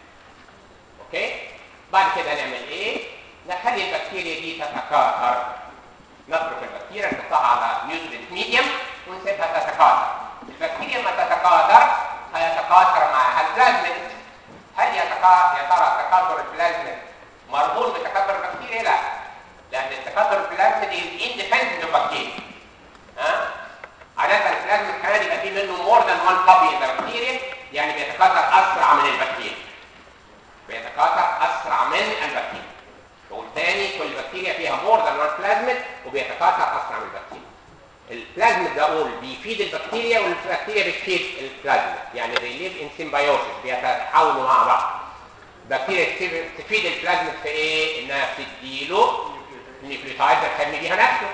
اوكي بعد كده نعمل ايه نخلي البكتيريا دي تتكاثر نترك البكتيريا نحطها على نيوترينت ميديوم ونسيبها تتكاثر البكتيريا ما تتكاثر هيتكاثر معها البلازميد هل يتكاثر يا ترى تكاثر البلازميد مربوط بتكاثر البكتيريا لا لان التكاثر البلازميد is independent of bacteria ها عادة البلازميد كمان يبقى فيه منه more than one copy in the bacteria يعني بيتكاثر اسرع من البكتيريا بيتكاثر اسرع من البكتيريا بقول تاني كل بكتيريا فيها more than one plasmid وبيتكاثر اسرع من البكتيريا البلازميد ده اقول بيفيد البكتيريا والبكتيريا بتفيد البلازميد يعني they live in symbiosis بيتحاولوا مع بعض البكتيريا تفيد البلازميد في ايه انها بتديله النيوكليوتايد اللي بيها نفسه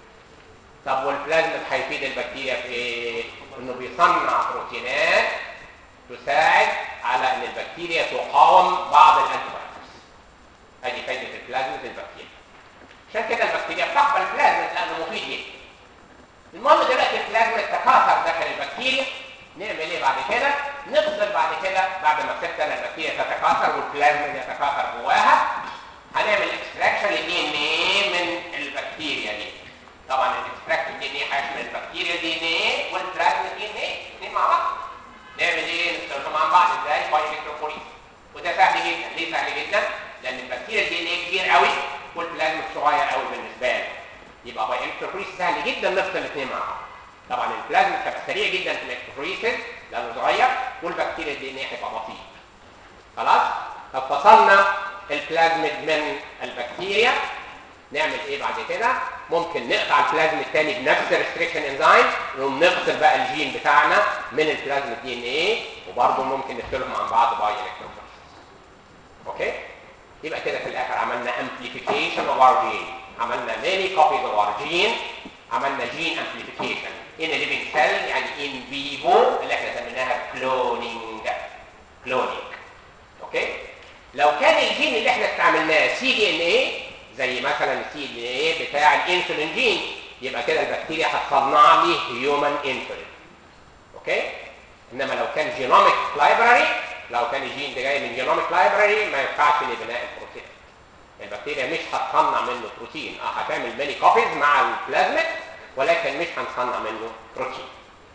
طب والبلازميد هيفيد البكتيريا في ايه انه بيصنع بروتينات تساعد على ان البكتيريا تقاوم بعض الانتيبيوتكس ادي فايده البلازميد للبكتيريا عشان كده البكتيريا بتقبل البلازميد لانه مفيد ليها المهم دلوقتي البلازميد تكاثر داخل البكتيريا نعمل ايه بعد كده نفصل بعد كده بعد ما سبت البكتيريا تتكاثر والبلازميد يتكاثر جواها هنعمل اكستراكشن للدي ان ايه من البكتيريا دي طبعا الاكستراكشن دي ان ايه هيشمل البكتيريا دي ان ايه والبلازميد دي ان ايه الاثنين مع بعض نعمل ايه نستخدمهم مع بعض ازاي باي الكتروفوريس وده سهل جدا ليه سهل جدا لان البكتيريا دي ان ايه كبير قوي والبلازميد صغير قوي بالنسبه له يبقى باي الكتروفوريس سهل جدا نفصل الاثنين مع بعض طبعا البلازميد هيبقى سريع جدا في الالكتروفوريسيس لانه صغير والبكتيريا دي ان ايه هيبقى بطيء خلاص طب فصلنا البلازميد من البكتيريا نعمل ايه بعد كده ممكن نقطع البلازميد الثاني بنفس الريستريكشن انزيم ونقوم نفصل بقى الجين بتاعنا من البلازميد دي ان ايه وبرضه ممكن نفصلهم عن بعض باي الكتروفوريسيس اوكي يبقى كده في الاخر عملنا امبليفيكيشن اوف اور جين عملنا ماني كوبيز اوف اور جين عملنا جين امبليفيكيشن ان ليفنج سيل يعني ان فيفو اللي احنا سميناها كلونينج كلونينج اوكي لو كان الجين اللي احنا استعملناه سي دي ان ايه زي مثلا السي دي ان ايه بتاع الانسولين جين يبقى كده البكتيريا هتصنع لي هيومن انسولين اوكي انما لو كان جينوميك لايبراري لو كان الجين ده جاي من جينوميك لايبراري ما ينفعش لبناء البروتين البكتيريا مش هتصنع منه بروتين اه هتعمل ماني كوبيز مع البلازميد ولكن مش هنصنع منه بروتين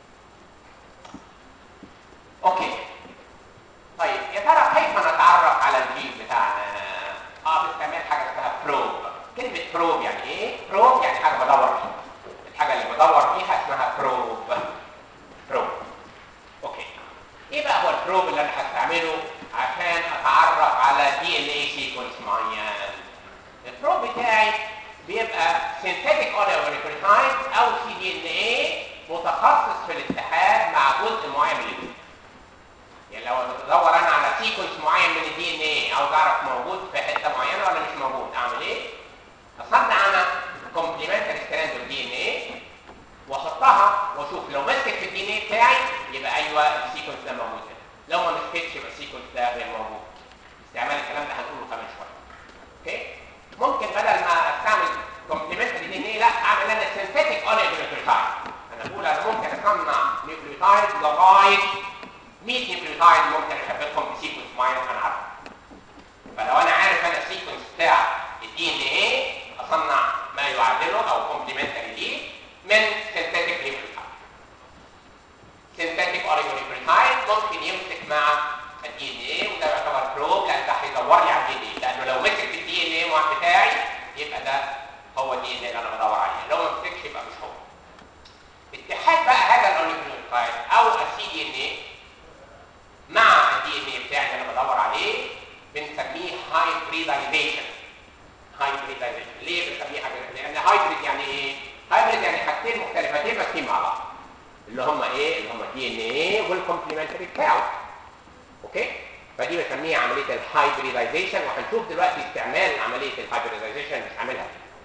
اوكي طيب يا ترى كيف نتعرف على الجين بتاعنا اه باستعمال حاجه اسمها بروب كلمه بروب يعني ايه بروب يعني حاجه بدور فيها الحاجه اللي بدور فيها اسمها بروب بروب اوكي ايه بقى هو البروب اللي انا هستعمله عشان اتعرف على دي ان اي سيكونس معين البروب بتاعي بيبقى سينثيتيك اوليغوريكوليتايد او سي دي ان ايه متخصص في الاتحاد مع جزء معين من الدي يعني لو بدور انا على سيكونس معين من الدي ان ايه عاوز اعرف موجود في حته معينه ولا مش موجود اعمل ايه؟ اصنع انا كومبليمنتري ستراند اوف دي ان ايه واحطها واشوف لو مسكت في الدي ان ايه بتاعي يبقى ايوه السيكونس ده موجود هنا لو ما مسكتش يبقى السيكونس ده غير موجود استعمال الكلام ده هنقوله كمان شويه اوكي ممكن بدل ما استعمل كومبليمنتري دي ان ايه لا اعمل انا سينثيتيك اوليغوريكوليتايد انا بقول انا ممكن اصنع نيوكليوتايد لغايه 100 نيوكليوتايد ممكن اشبكهم بسيكونس معين انا عارفه فلو انا عارف انا السيكونس بتاع الدي ان ايه اصنع ما يعادله او كومبليمنتري ليه من سينثيتيك نيوكليوتايد سينثيتيك اوليغوريكوليتايد ممكن يمسك مع الدي ان ايه وده يعتبر بروب لان ده هيدور لي على الدي ان ايه لانه لو مسك في الدي ان ايه بتاعي يبقى ده هو الدي ان ايه اللي انا بدور عليه لو ما مسكش يبقى مش هو اتحاد بقى هذا الاوليغوريكوليتايد او السي دي ان ايه مع الدي ان ايه بتاعي اللي انا بدور عليه بنسميه هايبريدايزيشن هايبريدايزيشن ليه بنسميه هايبريد لان هايبريد يعني ايه هايبريد يعني حاجتين مختلفتين ماسكين مع بعض اللي هم ايه اللي هم الدي ان ايه والكومبليمنتري بتاعه اوكي فدي بنسميها عمليه الهايبريدايزيشن وهنشوف دلوقتي استعمال عمليه الهايبريدايزيشن بنعملها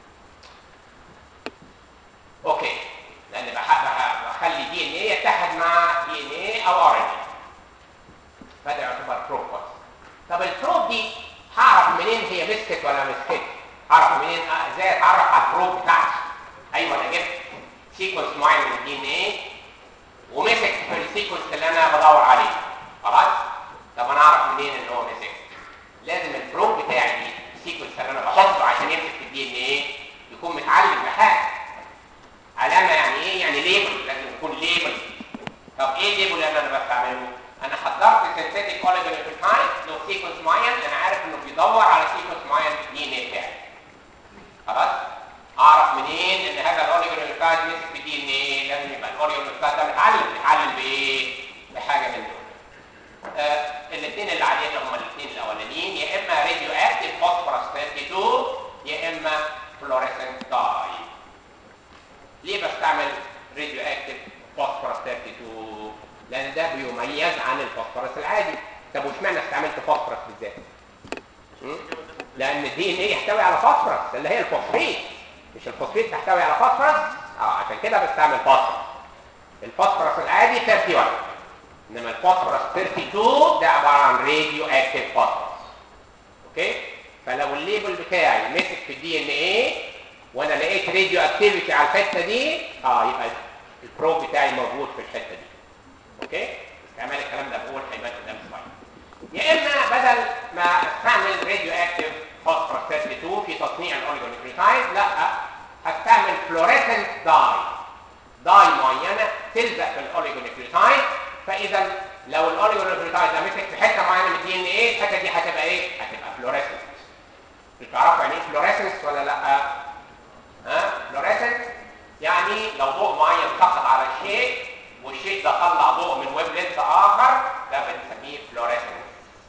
اوكي لان بخلي دي ان ايه يتحد مع دي ان ايه او ار ان ايه فده يعتبر بروب كويس طب البروب دي هعرف منين سيكونس معين من الدي ان ايه ومسك في السيكونس اللي انا بدور عليه خلاص طب انا اعرف منين ان هو مسك لازم البروب بتاعي دي السيكونس اللي انا بحطه عشان يمسك في الدي ان ايه يكون متعلم بحاجه علامه يعني ايه يعني ليبل لازم يكون ليبل طب ايه الليبل اللي انا بستعمله انا حضرت سينثيتيك اوليجونيوكليوتايد له سيكونس معين انا عارف انه بيدور على سيكونس معين في الدي ان ايه بتاعي خلاص اعرف منين ان هذا الاوليجونيوكليوتايد مسك في الدي ان ايه لازم يبقى الاوليجونيوكليوتايد ده متعلم متعلم بايه بحاجه من دول آه الاثنين اللي علينا هم الاثنين الاولانيين يا اما راديو اكتيف فوسفورس 32 يا اما فلوريسنت داي ليه بستعمل راديو اكتيف فوسفورس 32 لان ده بيميز عن الفوسفورس العادي طب واشمعنى استعملت فوسفورس بالذات م? لان الدي ان ايه يحتوي على فوسفورس اللي هي الفوسفيت مش الفوسفيت تحتوي على فوسفورس اه عشان كده بستعمل فوسفورس الفوسفورس العادي 31 انما الفوسفورس 32 ده عباره عن راديو اكتيف فوسفورس اوكي فلو الليبل بتاعي مسك في الدي ان ايه وانا لقيت راديو اكتيفيتي على الحته دي اه يبقى البروب بتاعي موجود في الحته دي اوكي استعمال الكلام ده بقول هيبان قدام شويه يا اما بدل ما استعمل راديو اكتيف فوسفورس 32 في تصنيع الاوليجونيوكليوتايد لا هستعمل فلوريسنت داي داي معينه تلزق في الاوليجونيوكليوتايد فاذا لو الاوليجونيوكليوتايد ده مسك في حته معينه من الدي ان ايه الحته دي هتبقى ايه؟ هتبقى فلوريسنت تعرفوا يعني ايه فلوريسنس ولا لا؟ ها؟ فلوريسنت يعني لو ضوء معين سقط على شيء والشيء ده طلع ضوء من ويب لينس اخر ده بنسميه فلوريسنس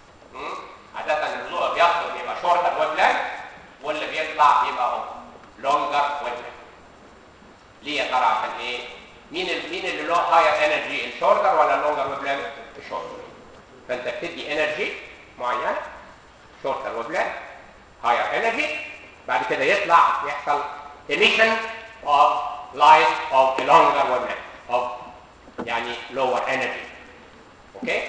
عادة الضوء بيخطر بيبقى شورتر ويب لينس واللي بيطلع بيبقى لونجر ويب لينس ليه يا ترى عشان ايه؟ مين ال مين اللي له هاير انرجي الشورتر ولا اللونجر ويب لينس؟ الشورتر فانت بتدي انرجي معينه شورتر ويب لينس higher energy بعد كده يطلع يحصل emission of light of a longer wavelength of يعني lower energy اوكي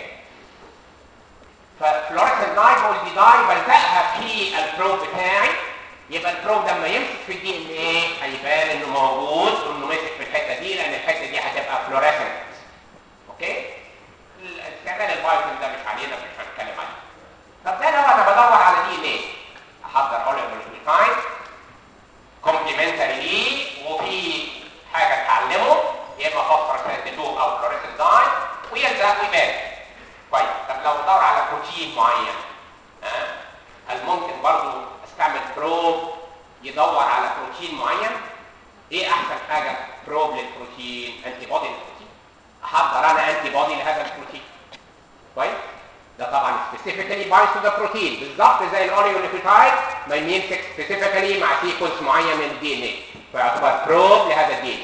ففلوريسنت داي بقول دي داي بلزقها في البروب بتاعي يبقى البروب لما يمسك في الدي ان ايه هيبان انه موجود وانه ماسك في الحته دي لان الحته دي هتبقى فلوريسنت اوكي استعمال البايوتين ده مش علينا مش هنتكلم عليه طب ده لو انا بدور على دي ان ايه احضر اوليجونيوكليوتايد كومبلمنتري ليه وفي حاجه اتعلمه يا اما فوسفورس 32 او فلوريسنت داي ويلزق ويبان كويس طب لو بدور على بروتين معين ها هل ممكن برضو استعمل بروب يدور على بروتين معين ايه احسن حاجه بروب للبروتين انتي بودي للبروتين احضر انا انتي بودي لهذا البروتين كويس ده طبعا سبيسيفيكالي بايند تو ذا بروتين بالظبط زي الاوليونيوكليوتايد ما يمسك سبيسيفيكالي مع سيكونس معين من الدي ان اي فيعتبر بروب لهذا الدي ان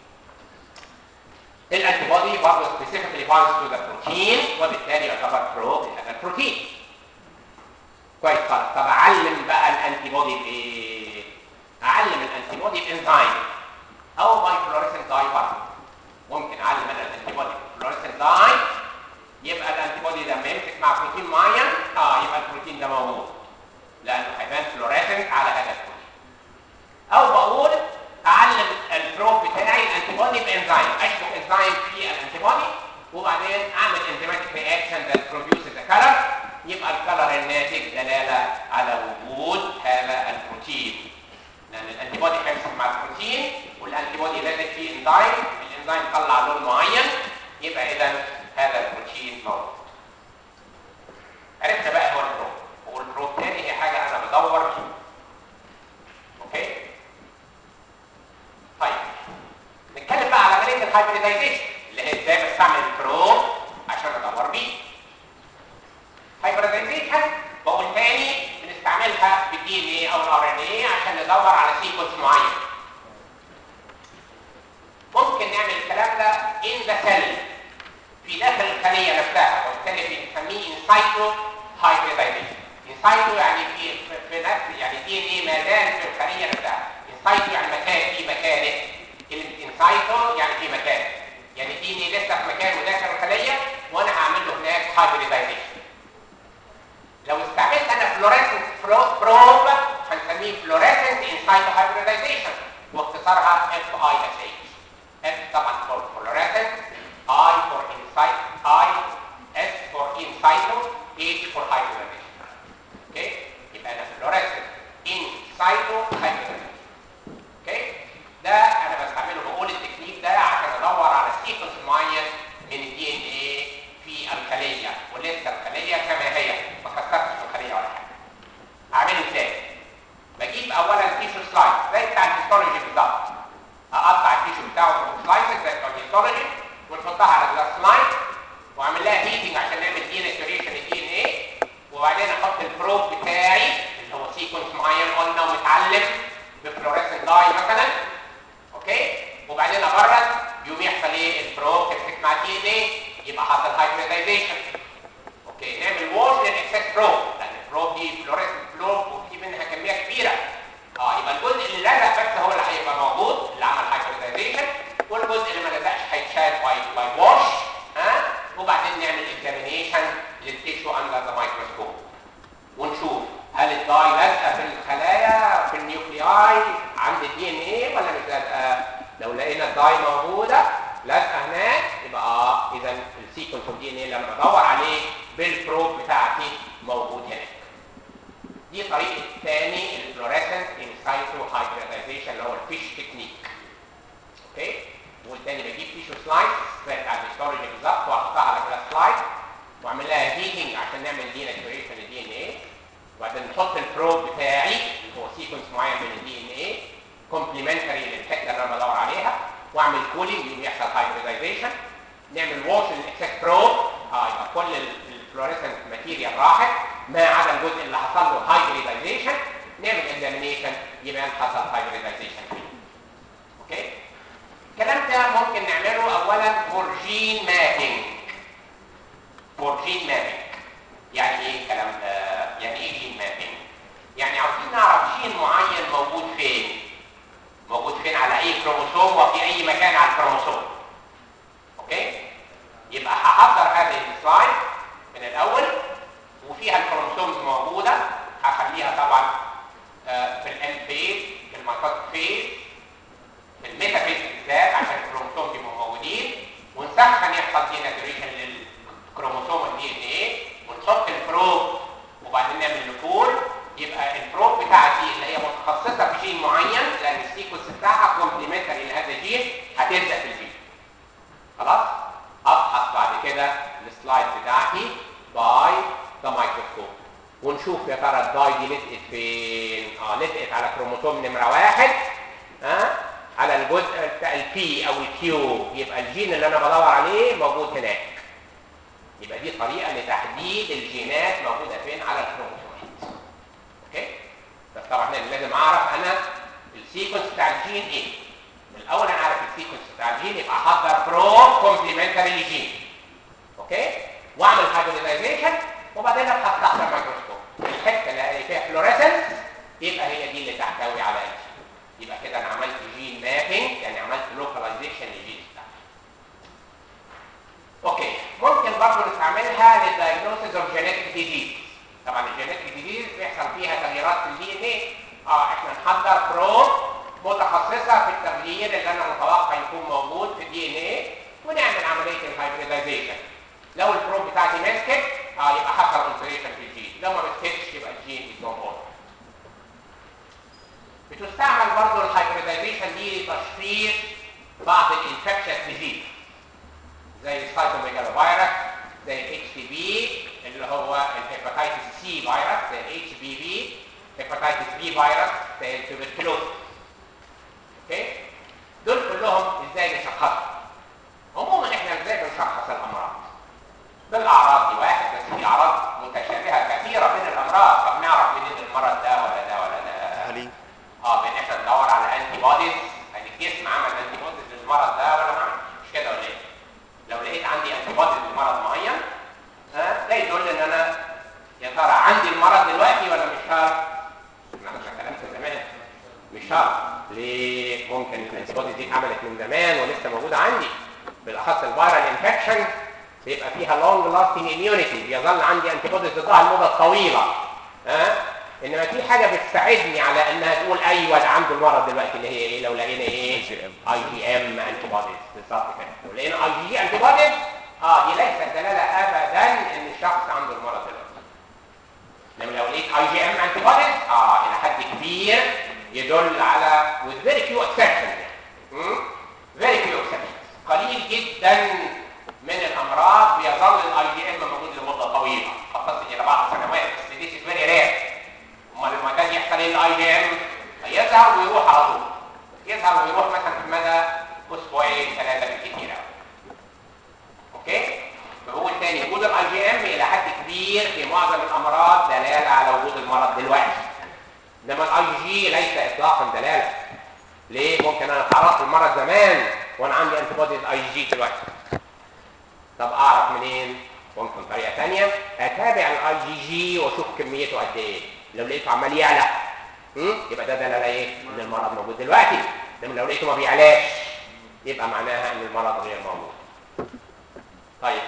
اي الانتي بودي برضه سبيسيفيكالي بايند تو ذا بروتين وبالتالي يعتبر بروب لهذا البروتين كويس خالص طب اعلم بقى الانتي بودي بايه؟ اعلم الانتي بودي بانزيم او باي فلوريسنت داي برضه ممكن اعلم انا الانتي بودي فلوريسنت داي يبقى الانتي بودي لما يمسك مع بروتين معين اه يبقى البروتين ده موجود لانه هيبان فلوريسنت على هذا البروتين او بقول اعلم البروب بتاعي الانتي بودي بانزيم اشبك انزيم في الانتي بودي وبعدين اعمل انزيماتيك رياكشن ذات بروديوسز ا كلر يبقى الكلر الناتج دلاله على وجود هذا البروتين لان الانتي بودي هيمسك مع البروتين والانتي بودي لازم فيه انزيم الانزيم طلع لون معين يبقى اذا هذا البروتين موجود عرفنا بقى هو البروب والبروب تاني هي حاجه انا بدور فيها اوكي طيب نتكلم بقى على عمليه الهايبريدايزيشن اللي هي ازاي بستعمل البروب عشان ادور بيه هايبريدايزيشن بقول تاني بنستعملها بالدي ان اي او الار ان اي عشان ندور على سيكونس معين ممكن نعمل الكلام ده ان ذا سيل في داخل الخليه نفسها وبالتالي بنسميه انسايتو هايبريدايزيشن انسايتو يعني في في نفس يعني دي ان ايه ما زال في الخليه نفسها انسايتو يعني مكان في مكانه انسايتو يعني في مكان يعني دي ان ايه لسه في مكانه داخل الخليه وانا هعمل له هناك هايبريدايزيشن لو استعملت انا فلوريسنت بروب هنسميه فلوريسنت انسايتو هايبريدايزيشن واختصارها اف اي اس اتش اف طبعا for fluorescence I for insight I S for insitu H for hybridization اوكي يبقى انا fluorescent insitu hybridization اوكي ده انا بستعمله بقول التكنيك ده عشان ادور على سيكونس معين من الدي ان ايه في الخليه ولسه الخليه كما هي ما كسرتش الخليه ولا حاجه اعمله ازاي بجيب اولا تيشو سلايس زي بتاع الهيستولوجي بالظبط اقطع التيشو بتاعه في سلايسز زي بتاع الهيستولوجي ونحطها على جلاس سلايد واعمل لها هيتنج عشان نعمل دي ناتوريشن الدي ان ايه وبعدين احط البروب بتاعي اللي هو سيكونس معين قلنا ومتعلم بفلوريسنت داي مثلا اوكي وبعدين ابرد يقوم يحصل ايه البروب تمسك مع الدي ان ايه يبقى حصل هايبريدايزيشن اوكي نعمل ووش للاكسس بروب لان البروب دي فلوريسنت بروب وفي منها كميه كبيره اه يبقى الجزء اللي لزق بس هو اللي هيبقى موجود اللي عمل هايبريدايزيشن والجزء اللي ما لزقش هيتشال باي باي ووش ها وبعدين نعمل اكزامينيشن للتيشو اندر ذا مايكروسكوب ونشوف هل الداي لازقه في الخلايا في النيوكلياي عند الدي ان ايه ولا مش لازقه لو لقينا الداي موجوده لازقه هناك يبقى اه اذا السيكونس اوف دي ان ايه اللي انا بدور عليه بالبروب بتاعتي موجود هناك دي طريقه ثاني الفلوريسنت انسايتو هايبريدايزيشن اللي هو الفيش تكنيك اوكي والتاني بجيب تيشو سلايس زي بتاع الهيستولوجي بالظبط واحطها على كلاس سلايد واعمل لها هيتنج عشان نعمل دي ناتوريشن للدي ان ايه وبعدين نحط البروب بتاعي اللي هو سيكونس معين من الدي ان ايه كومبلمنتري للحته اللي انا بدور عليها واعمل كولينج يقوم يحصل هايبريدايزيشن نعمل ووش للاكسس بروب اه يبقى كل الفلوريسنت ماتيريال راحت ما عدا الجزء اللي حصل له هايبريدايزيشن نعمل اكزامينيشن يبقى حصل هايبريدايزيشن اوكي الكلام ده ممكن نعمله اولا فور جين مابينج فور جين مابينج يعني ايه الكلام ده يعني ايه جين مابينج يعني عاوزين نعرف جين معين موجود فين موجود فين على اي كروموسوم وفي اي مكان على الكروموسوم اوكي يبقى هحضر هذه السلايد من الاول وفيها الكروموسومز موجوده هخليها طبعا آه، في الام فيز في الميتوت فيز في الميتافيز بالذات عشان الكروموسوم يبقوا موجودين ونسخن يحصل دي ناتوريشن للكروموسوم الدي ان ايه ونحط البروب وبعدين نعمل نقول يبقى البروب بتاعتي اللي هي متخصصه في جين معين لان السيكونس بتاعها كومبلمنتري لهذا الجين هتلزق في الجين خلاص ابحث بعد كده السلايد بتاعتي باي ذا مايكروسكوب ونشوف يا ترى الداي دي لزقت فين اه لزقت على كروموسوم نمره واحد ها آه؟ على الجزء بتاع البي او الكيو يبقى الجين اللي انا بدور عليه موجود هناك يبقى دي طريقه لتحديد الجينات موجوده فين على الكروموسومات اوكي بس طبعا أنا لازم اعرف انا السيكونس بتاع الجين ايه الاول انا عارف السيكونس بتاع الجين يبقى احضر برو كومبلمنتري للجين اوكي واعمل هايبريدايزيشن وبعدين ابحث تحت الميكروسكوب الحته اللي فيها فلوريسنس يبقى هي دي اللي تحتوي على الجين يبقى كده انا عملت جين مابينج يعني عملت لوكاليزيشن للجين بتاعي اوكي ممكن برضه نستعملها للدايجنوستس اوف جينيتك ديزيز طبعا الجينيتك ديزيز بيحصل فيها تغييرات في الدي ان ايه اه احنا نحضر بروب متخصصه في التغيير اللي انا متوقع يكون موجود في الدي ان ايه ونعمل عمليه الهايبريدايزيشن لو البروب بتاعتي مسكت اه يبقى حصل التريشن في الجين لو ما مسكتش يبقى الجين از نوت بتستعمل برضه الهايبريدايزيشن دي لتشخيص بعض الانفكشن ديزيز زي السايتوميجالوفيروس زي الاتش تي بي اللي هو الهيباتيتس سي فيروس زي الاتش بي في هيباتيتس بي فيروس زي التوبركلوز اوكي دول كلهم ازاي نشخصهم عموما احنا ازاي بنشخص الامراض بالاعراض دي واحد بس في اعراض متشابهه كثيره بين الامراض طب نعرف منين المرض ده ولا ده ولا ده هلي اه بان احنا ندور على انتي بوديز يعني الجسم عمل انتي بوديز للمرض ده ولا ما عملش مش كده ولا ايه؟ لو لقيت عندي انتي بوديز لمرض معين ها ده يدل ان انا يا ترى عندي المرض دلوقتي ولا مش شرط؟ احنا مش كلام في زمان مش شرط ليه؟ ممكن الانتي بوديز دي اتعملت من زمان ولسه موجوده عندي بالاخص الفيرال انفكشن بيبقى فيها لونج لاستنج اميونيتي بيظل عندي انتي بوديز ضدها المده الطويله ها انما في حاجه بتساعدني على انها تقول ايوه ده عنده المرض دلوقتي اللي هي ايه لو لقينا ايه ايه IgM. اي جي ام انتي بوديز بالظبط كده لو لقينا اي جي انتي بوديز اه دي ليست دلاله ابدا ان الشخص عنده المرض دلوقتي انما لو لقيت اي جي ام انتي بوديز اه الى حد كبير يدل على with very few exceptions يعني مم؟ very few exceptions قليل جدا من الامراض بيظل الاي جي ام موجود لمده طويله قد تصل الى بعض السنوات بس دي is very rare امال لما كان يحصل ايه الاي جي ام يظهر ويروح على طول يظهر ويروح مثلا في مدى اسبوعين ثلاثه بالكثير أوي. اوكي فبقول تاني وجود الاي جي ام الى حد كبير في معظم الامراض دلاله على وجود المرض دلوقتي انما الاي جي ليس اطلاقا دلاله ليه ممكن انا اتعرضت للمرض زمان وانا عندي انتي بوديز اي جي دلوقتي طب اعرف منين ممكن طريقه ثانيه اتابع الاي جي جي واشوف كميته قد ايه لو لقيته عمال يعلى هم؟ يبقى ده دلاله ايه ان المرض موجود دلوقتي انما لو لقيته ما بيعلاش يبقى معناها ان المرض غير موجود طيب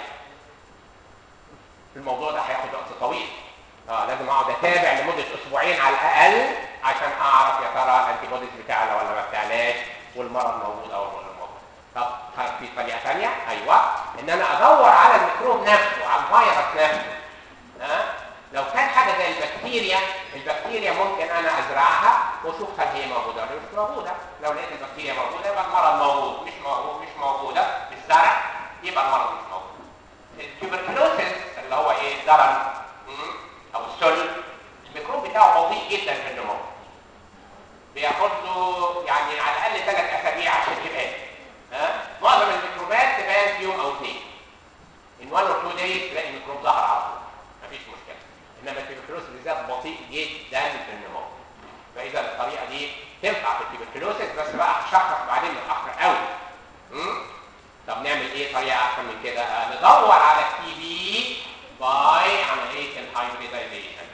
الموضوع ده هياخد وقت طويل اه لازم اقعد اتابع لمده اسبوعين على الاقل عشان اعرف يا ترى الانتي بوديز بتاعنا ولا ما بتعلاش والمرض موجود او غير موجود طب هل في طريقه ثانيه ايوه ان انا ادور على الميكروب نفسه على الفيروس نفسه ها لو كان حاجه زي البكتيريا البكتيريا ممكن انا ازرعها واشوف هل هي موجوده ولا مش موجوده لو لقيت البكتيريا موجوده يبقى المرض موجود مش موجود مش موجوده في الزرع يبقى المرض مش موجود التوبركلوسيس اللي هو ايه الزرن مم، او السل الميكروب بتاعه بطيء جدا في النمو بياخد له يعني على الاقل ثلاث اسابيع عشان يبان ها معظم الميكروبات تبان في يوم او اثنين in one or two days تلاقي الميكروب ظهر على طول مفيش مشكله انما التوبركلوسيس بالذات بطيء جدا في النمو فاذا الطريقه دي تنفع في التوبركلوسيس بس بقى هشخص بعدين متاخر قوي مم؟ طب نعمل ايه طريقه احسن من كده ندور على التي بي باي عمليه الهايبريدايزيشن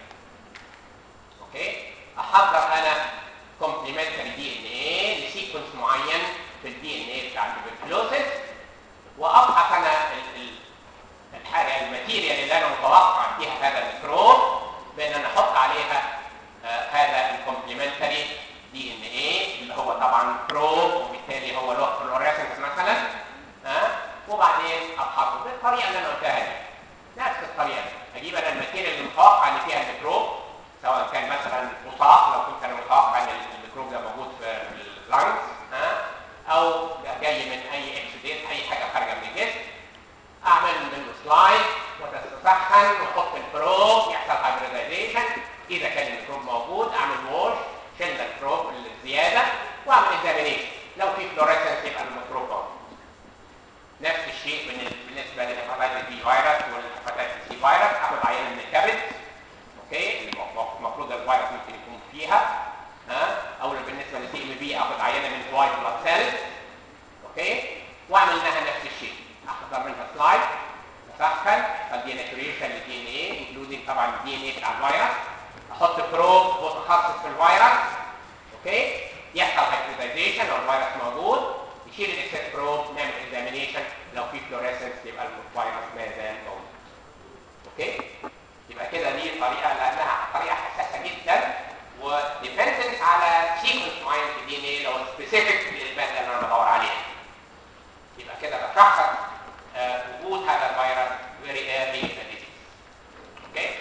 اوكي احضر انا كومبلمنتري دي ان ايه لسيكونس معين في الدي ان ايه بتاع التوبركلوسيس وابحث انا ال- ال- الحاجه الماتيريال اللي انا متوقع فيها هذا الميكروب بان انا احط عليها آه هذا الكومبلمنتري دي ان ايه اللي هو طبعا بروب وبالتالي هو له فلوريسنس مثلا ها آه وبعدين ابحثه بالطريقه اللي انا قلتها دي نفس الطريقه دي اجيب انا الماتيريال اللي متوقع ان فيها الميكروب سواء كان مثلا مصاب لو كنت انا متوقع ان الميكروب ده موجود في اللانجز ها او جاي من اي اكسيدنت اي حاجه خارجه من الجسم اعمل منه سلايد وتسخن واحط البروب يحصل هايبريدايزيشن اذا كان الميكروب موجود اعمل ووش شلنا البروب الزياده واعمل اكزامينيشن لو في فلوريسنس يبقى الميكروب موجود نفس الشيء بالنسبه بالنسبه للهيباتيتس بي فيروس والهيباتيتس سي فيروس اخد عينه من الكبد اوكي المفروض الفيروس ممكن يكون فيها ها او بالنسبه للسي ام بي اخد عينه من الوايت بلاد سيلز اوكي واعمل لها نفس الشيء احضر منها سلايد اسخن ادي ناتوريشن للدي ان ايه انكلودينج طبعا الدي ان ايه بتاع الفيروس احط بروب متخصص في الفيروس اوكي يحصل هايبريدايزيشن لو الفيروس موجود يشيل الاكسس بروب نعمل اكزامينيشن لو في فلوريسنس يبقى الفيروس ما زال موجود اوكي يبقى كده دي طريقه لانها طريقه حساسه جدا وديبندنت على سيكونس معين في الدي ان ايه لو سبيسيفيك للماده اللي انا بدور عليها يبقى كده بشخص آه، وجود هذا الفيروس very early in the disease. اوكي؟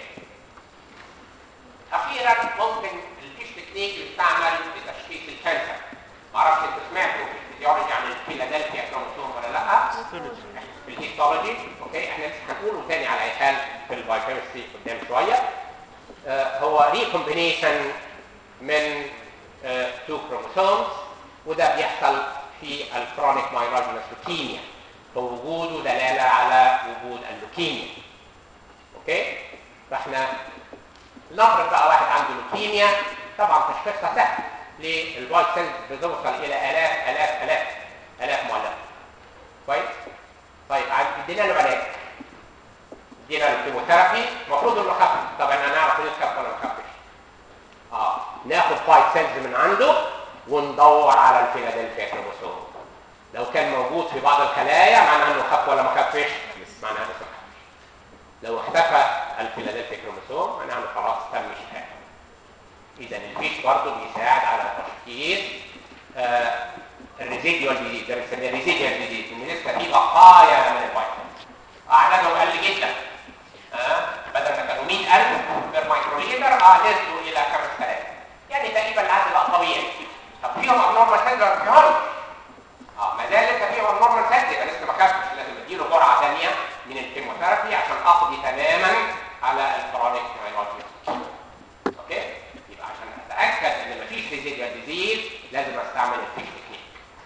اخيرا ممكن الفيش تكنيك يستعمل لتشخيص الكانسر. معرفش انتوا سمعتوا في الفيزيولوجي عن الفيلادلفيا كروموسوم ولا لا؟ في الهيستولوجي اوكي احنا لسه هنقوله تاني على اي حال في البايوكيمستري قدام شويه. آه، هو ريكومبينيشن من تو كروموسومز وده بيحصل في الكرونيك مايلوجينس لوكيميا فوجوده دلاله على وجود اللوكيميا اوكي فاحنا نفرض بقى واحد عنده لوكيميا طبعا تشخيصها سهل ليه الوايت سيلز بتوصل الى الاف الاف الاف الاف مؤلفه كويس طيب عاد- ادينا له علاج ادينا له كيموثيرابي المفروض انه خف طبعا انا نعرف انه خف ولا ما خفش اه ناخد وايت سيلز من عنده وندور على الفيلادلفيا كروموسوم لو كان موجود في بعض الخلايا معناها انه خف ولا ما خفش معناها انه خف لو اختفى الفيلادلفيا كروموسوم معناها انه خلاص تم شفائه اذا الفيش برضه بيساعد على تشخيص آه ريزيديوال ديزيز ده بنسميها ريزيديوال ديزيز ان لسه في بقايا من الفيروس اعدادهم قل جدا ها بدل ما كانوا 100000 بير مايكرو ليتر اه نزلوا الى 5000 يعني تقريبا العدد بقى طبيعي طب فيهم ابنورمال سيلز ولا فيهم اه ما زال لسه فيهم ابنورمال سيلز يبقى لسه ما خفتش لازم اديله جرعه ثانيه من الكيموثيرابي عشان اقضي تماما على الكرونيك مايلوجيا اوكي يبقى عشان اتاكد ان مفيش ريزيديوال ديزيز لازم استعمل الفيش تكنيك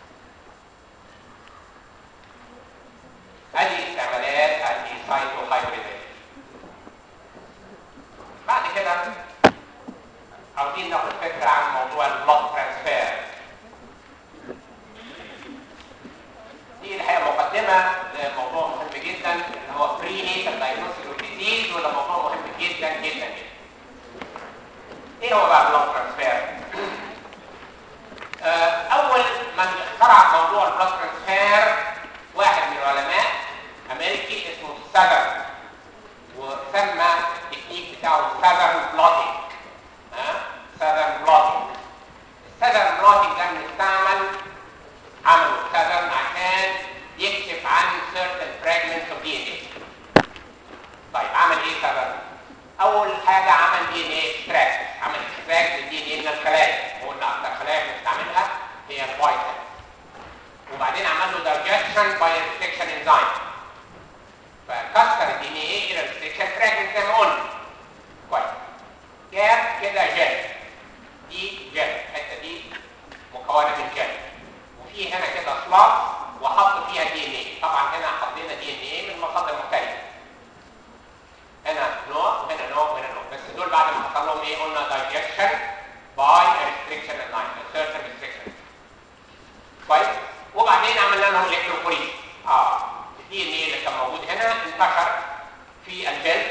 ادي استعمالات السايتو هايبريديشن بعد كده عاوزين ناخد فكره عن موضوع البلاد ترانسفير دي الحقيقه مقدمه لموضوع مهم جدا اللي هو بري نيتال دايجنوستيك ديزيز وده موضوع مهم جدا جدا جدا ايه هو بقى البلاد ترانسفير اول من اخترع موضوع البلاد ترانسفير واحد من العلماء امريكي اسمه ساذرن وسمى التكنيك بتاعه ساذرن بلوتنج ها ساذرن بلوتنج الساذرن بلوتنج ده بنستعمل عملوا ساذرن عشان يكشف عن certain fragments of DNA طيب عمل ايه ساذرن اول حاجه عمل دي ان ايه اكستراكت عمل اكستراكت للدي ان ايه من الخلايا وقلنا اكتر خلايا بنستعملها هي الوايت وبعدين عمل له دايجكشن باي ريستكشن انزيم فكسر الدي ان ايه الى ريستكشن فراجمنت زي ما قلنا كويس جاب كده جل دي جل الحته دي مكونه من جل وفي هنا كده سلاس وحط فيها دي ان ايه طبعا هنا حطينا دي ان ايه من مصادر مختلفه هنا نوع وهنا نوع وهنا نوع بس دول بعد ما حصل لهم ايه قلنا دايجكشن باي ريستريكشن انزيم سيرتن ريستريكشن كويس وبعدين عملنا لهم الكتروفوريز اه الدي ان ايه اللي كان موجود هنا انتشر في الجلد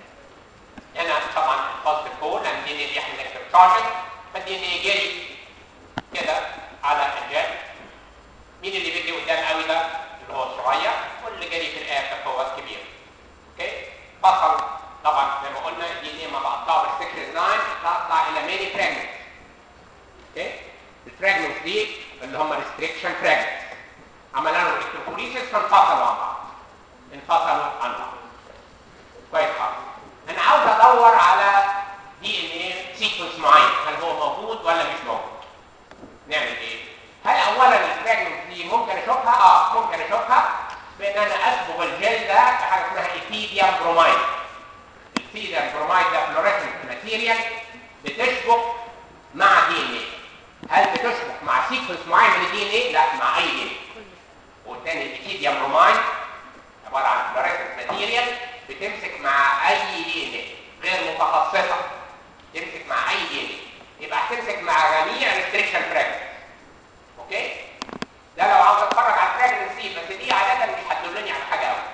هنا طبعا البوزيتيف بول لان الدي ان ايه بيحمل الكتريك تشارجز فالدي ان ايه جري كده على الجلد مين اللي بيجري قدام قوي ده اللي هو الصغير واللي جري في الاخر هو الكبير اوكي فصل طبعا زي ما قلنا الدي ان ايه ما بقطعه بالسكر انزيم بقطع الى ميني فراجمنتس اوكي الفراجمنتس دي اللي هم ريستريكشن فراجمنتس عملنا لهم الكتروفوريسيس فانفصلوا عن بعض انفصلوا عن بعض كويس خالص انا عاوز ادور على دي ان ايه سيكونس معين هل هو موجود ولا مش موجود نعمل ايه هل اولا الفراجمنت دي ممكن اشوفها اه ممكن اشوفها بان انا اصبغ الجل ده بحاجه اسمها ايثيديوم برومايد الايثيديوم برومايد ده فلوريسنت ماتيريال بتشبك مع دي ان ايه هل بتشبك مع سيكونس معين من الدي ان ايه لا مع اي دي ان والثاني الايثيديوم برومايد عباره عن فلوريسنت ماتيريال بتمسك مع اي دي ان ايه غير متخصصه تمسك مع اي دي ان ايه يبقى هتمسك مع جميع ريستريكشن فراجمنت اوكي ده لو عاوز اتفرج على الفراجمنت دي بس دي عاده مش هتدلني على حاجه قوي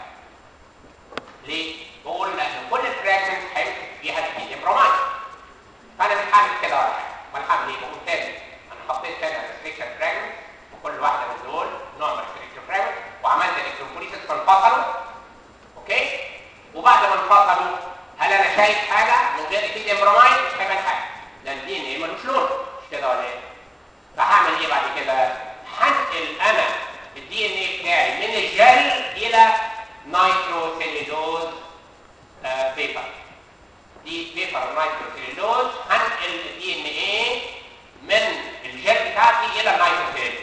ليه بقول ان كل الفراجمنت هيمسك فيها الايثيديوم برومايد فانا مش هعمل كده ولا حاجه امال هعمل ايه بقول تاني انا حطيت هنا ريستريكشن فراجمنت وكل واحده من دول نوع من ريستريكشن فراجمنت وعملت الكتروفوريسيس فانفصلوا اوكي وبعد ما انفصلوا هل انا شايف حاجه من غير ايثيديوم برومايد مش هيبان حاجه لان الدي ان ايه ملوش لون مش كده ولا ايه فهعمل ايه بعد كده هنقل انا الدي ان ايه بتاعي من الجل الى نيتروسيليدوز آه بيبر دي بيبر نيتروسيليدوز هنقل الدي ان ايه من الجل بتاعتي الى النيتروسيليدوز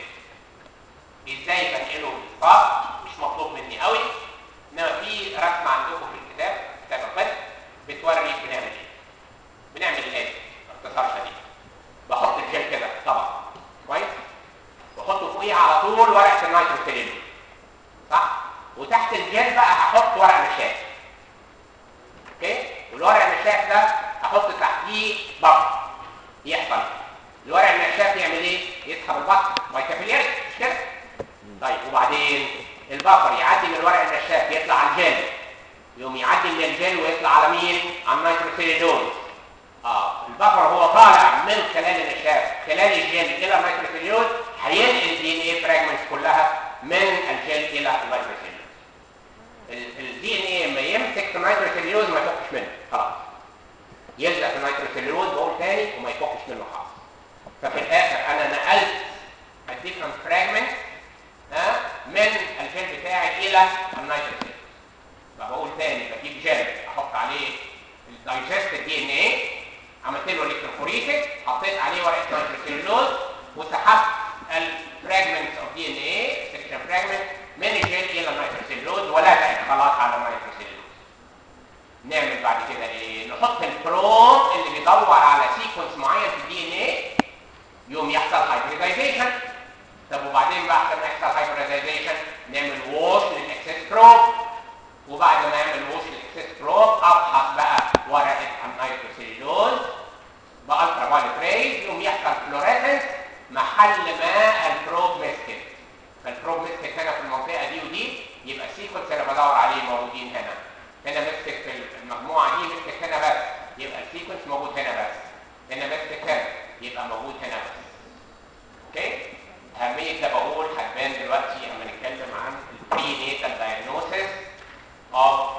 ازاي بنقله بالظبط مش مطلوب مني قوي انما في رسمه عندكم في الكتاب كتاب القسم بتوري بنعمل ايه بنعمل ايه باختصار شديد بحط الجل كده طبعا كويس واحطه فوقيه على طول ورقه النيتروسيلين صح وتحت الجل بقى هحط ورق نشاف اوكي والورق النشاف ده هحط تحتيه بطن يحصل الورق النشاف يعمل ايه يسحب البطن بايكابيليري مش كده طيب وبعدين البفر يعدي من الورق النشاف يطلع على الجل يقوم يعدي من الجل ويطلع على مين على النيتروسيلين اه البفر هو طالع من خلال النشاف خلال الجل الى النيتروسيلين هينقل الدي ان ايه فراجمنتس كلها من الجل الى النيتروسيلين الدي ان ايه لما يمسك في النيتروسيليوز ما يفكش منه خلاص يلزق في النيتروسيليوز بقول تاني وما يفكش منه خالص ففي الاخر انا نقلت الديفرنت فراجمنت من الجل بتاعي الى النيتروجين فبقول تاني بجيب جل احط عليه الدايجست دي ان ايه عملت له الكتروفوريسيس حطيت عليه ورقه نيتروسيلولوز وسحبت الفراجمنتس اوف دي ان ايه سكشن فراجمنت من الجل الى النيتروسيلولوز ولزقت خلاص على النيتروسيلولوز نعمل بعد كده ايه نحط البروب اللي بيدور على سيكونس معين في الدي ان ايه يوم يحصل هايبريدايزيشن طب وبعدين بعد ما يحصل هايبريدايزيشن نعمل ووش للاكسس بروب وبعد ما يعمل ووش للاكسس بروب ابحث بقى ورقه النيتروسيلولوز بالترا فايلوت ريز يوم يحصل فلوريسنس محل ما البروب مسكت فالبروب مسكت هنا في المنطقه دي ودي يبقى السيكونس اللي بدور عليه موجودين هنا هنا مسك في المجموعه دي مسك هنا بس يبقى السيكونس موجود هنا بس هنا مسك هنا يبقى موجود هنا بس اوكي اهميه ده بقول هتبان دلوقتي اما نتكلم عن البري نيتال دايجنوستس اوف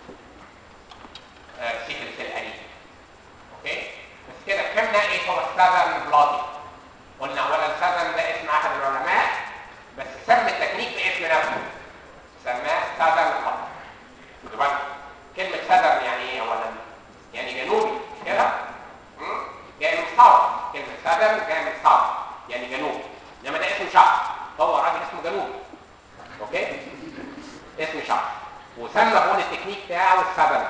سيكل سيل انيميا اوكي بس كده فهمنا ايه هو الساذرن بلادي قلنا اولا ساذرن ده اسم احد العلماء بس سمى التكنيك باسم نفسه سماه ساذرن بلادي يبقى كلمه ساذرن يعني ايه اولا يعني جنوبي كده جاي من صاوي كلمه ساذرن جاي من صاوي يعني جنوبي انما ده اسم شعب هو راجل اسمه جنوبي اوكي اسم شعب وسمى بقول التكنيك بتاعه الساذرن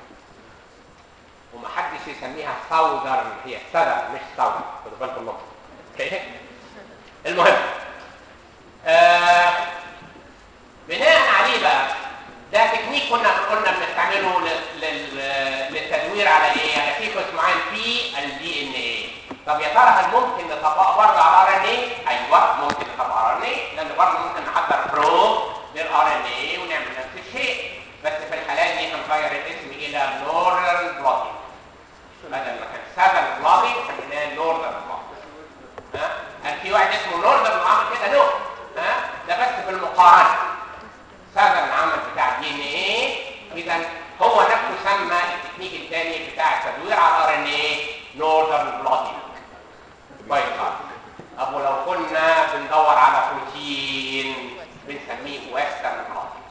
ومحدش يسميها ساوذرن هي ساذرن مش ساوذرن خدوا بالكم النقطه اوكي المهم آه بناء عليه بقى ده تكنيك كنا قلنا بنستعمله لل- لل- للتدوير على ايه؟ على سيكونس معين في الدي ان ايه. طب يا ترى هل ممكن نطبقه برضه على ار ان ايه؟ ايوه ممكن نطبقه على ار ان ايه لان برضه ممكن نحضر برو للار ان ايه ونعمل نفس الشيء بس في الحالات دي هنغير الاسم الى نورثرن بلوتي بدل ما كان ساذرن بلوتي خليناه نورثرن بلوتي ها؟ هل في واحد اسمه نورثرن وعمل كده؟ نو ها؟ ده بس بالمقارنه ساذرن عمل بتاع الدي ان ايه اذا هو نفسه سمى التكنيك الثاني بتاع التدوير على الار ان ايه نورثرن بلوتينج كويس خالص طب ولو كنا بندور على بروتين بنسميه ويسترن بلوتينج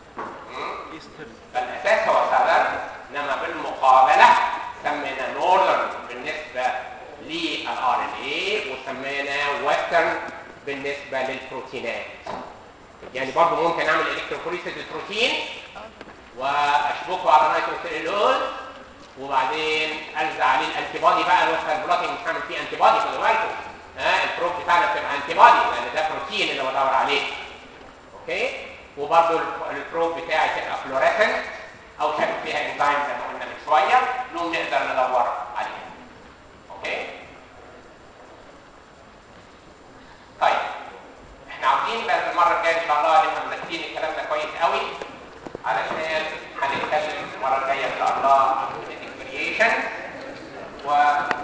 فالاساس هو ساذرن انما بالمقابله سمينا نورثرن بالنسبه للار ان ايه وسمينا ويسترن بالنسبه للبروتينات يعني برضه ممكن اعمل الكتروفوريسيس للبروتين واشبكه على نيتروسيلولوز وبعدين الزع عليه الانتي بودي بقى الوسط البلوتنج مش هعمل فيه انتي بودي خدوا بالكم ها البروب بتاعنا بتبقى انتي بودي لان ده بروتين اللي بدور عليه اوكي وبرضه البروب بتاعي تبقى فلوريسنت او شابك فيها انزيم زي ما قلنا من شويه نقوم نقدر ندور عليها اوكي طيب احنا عاوزين بقى المره الجايه ان شاء الله نبقى مذاكرين الكلام ده كويس قوي علشان هنتكلم المره الجايه ان شاء الله عن الكرييشن و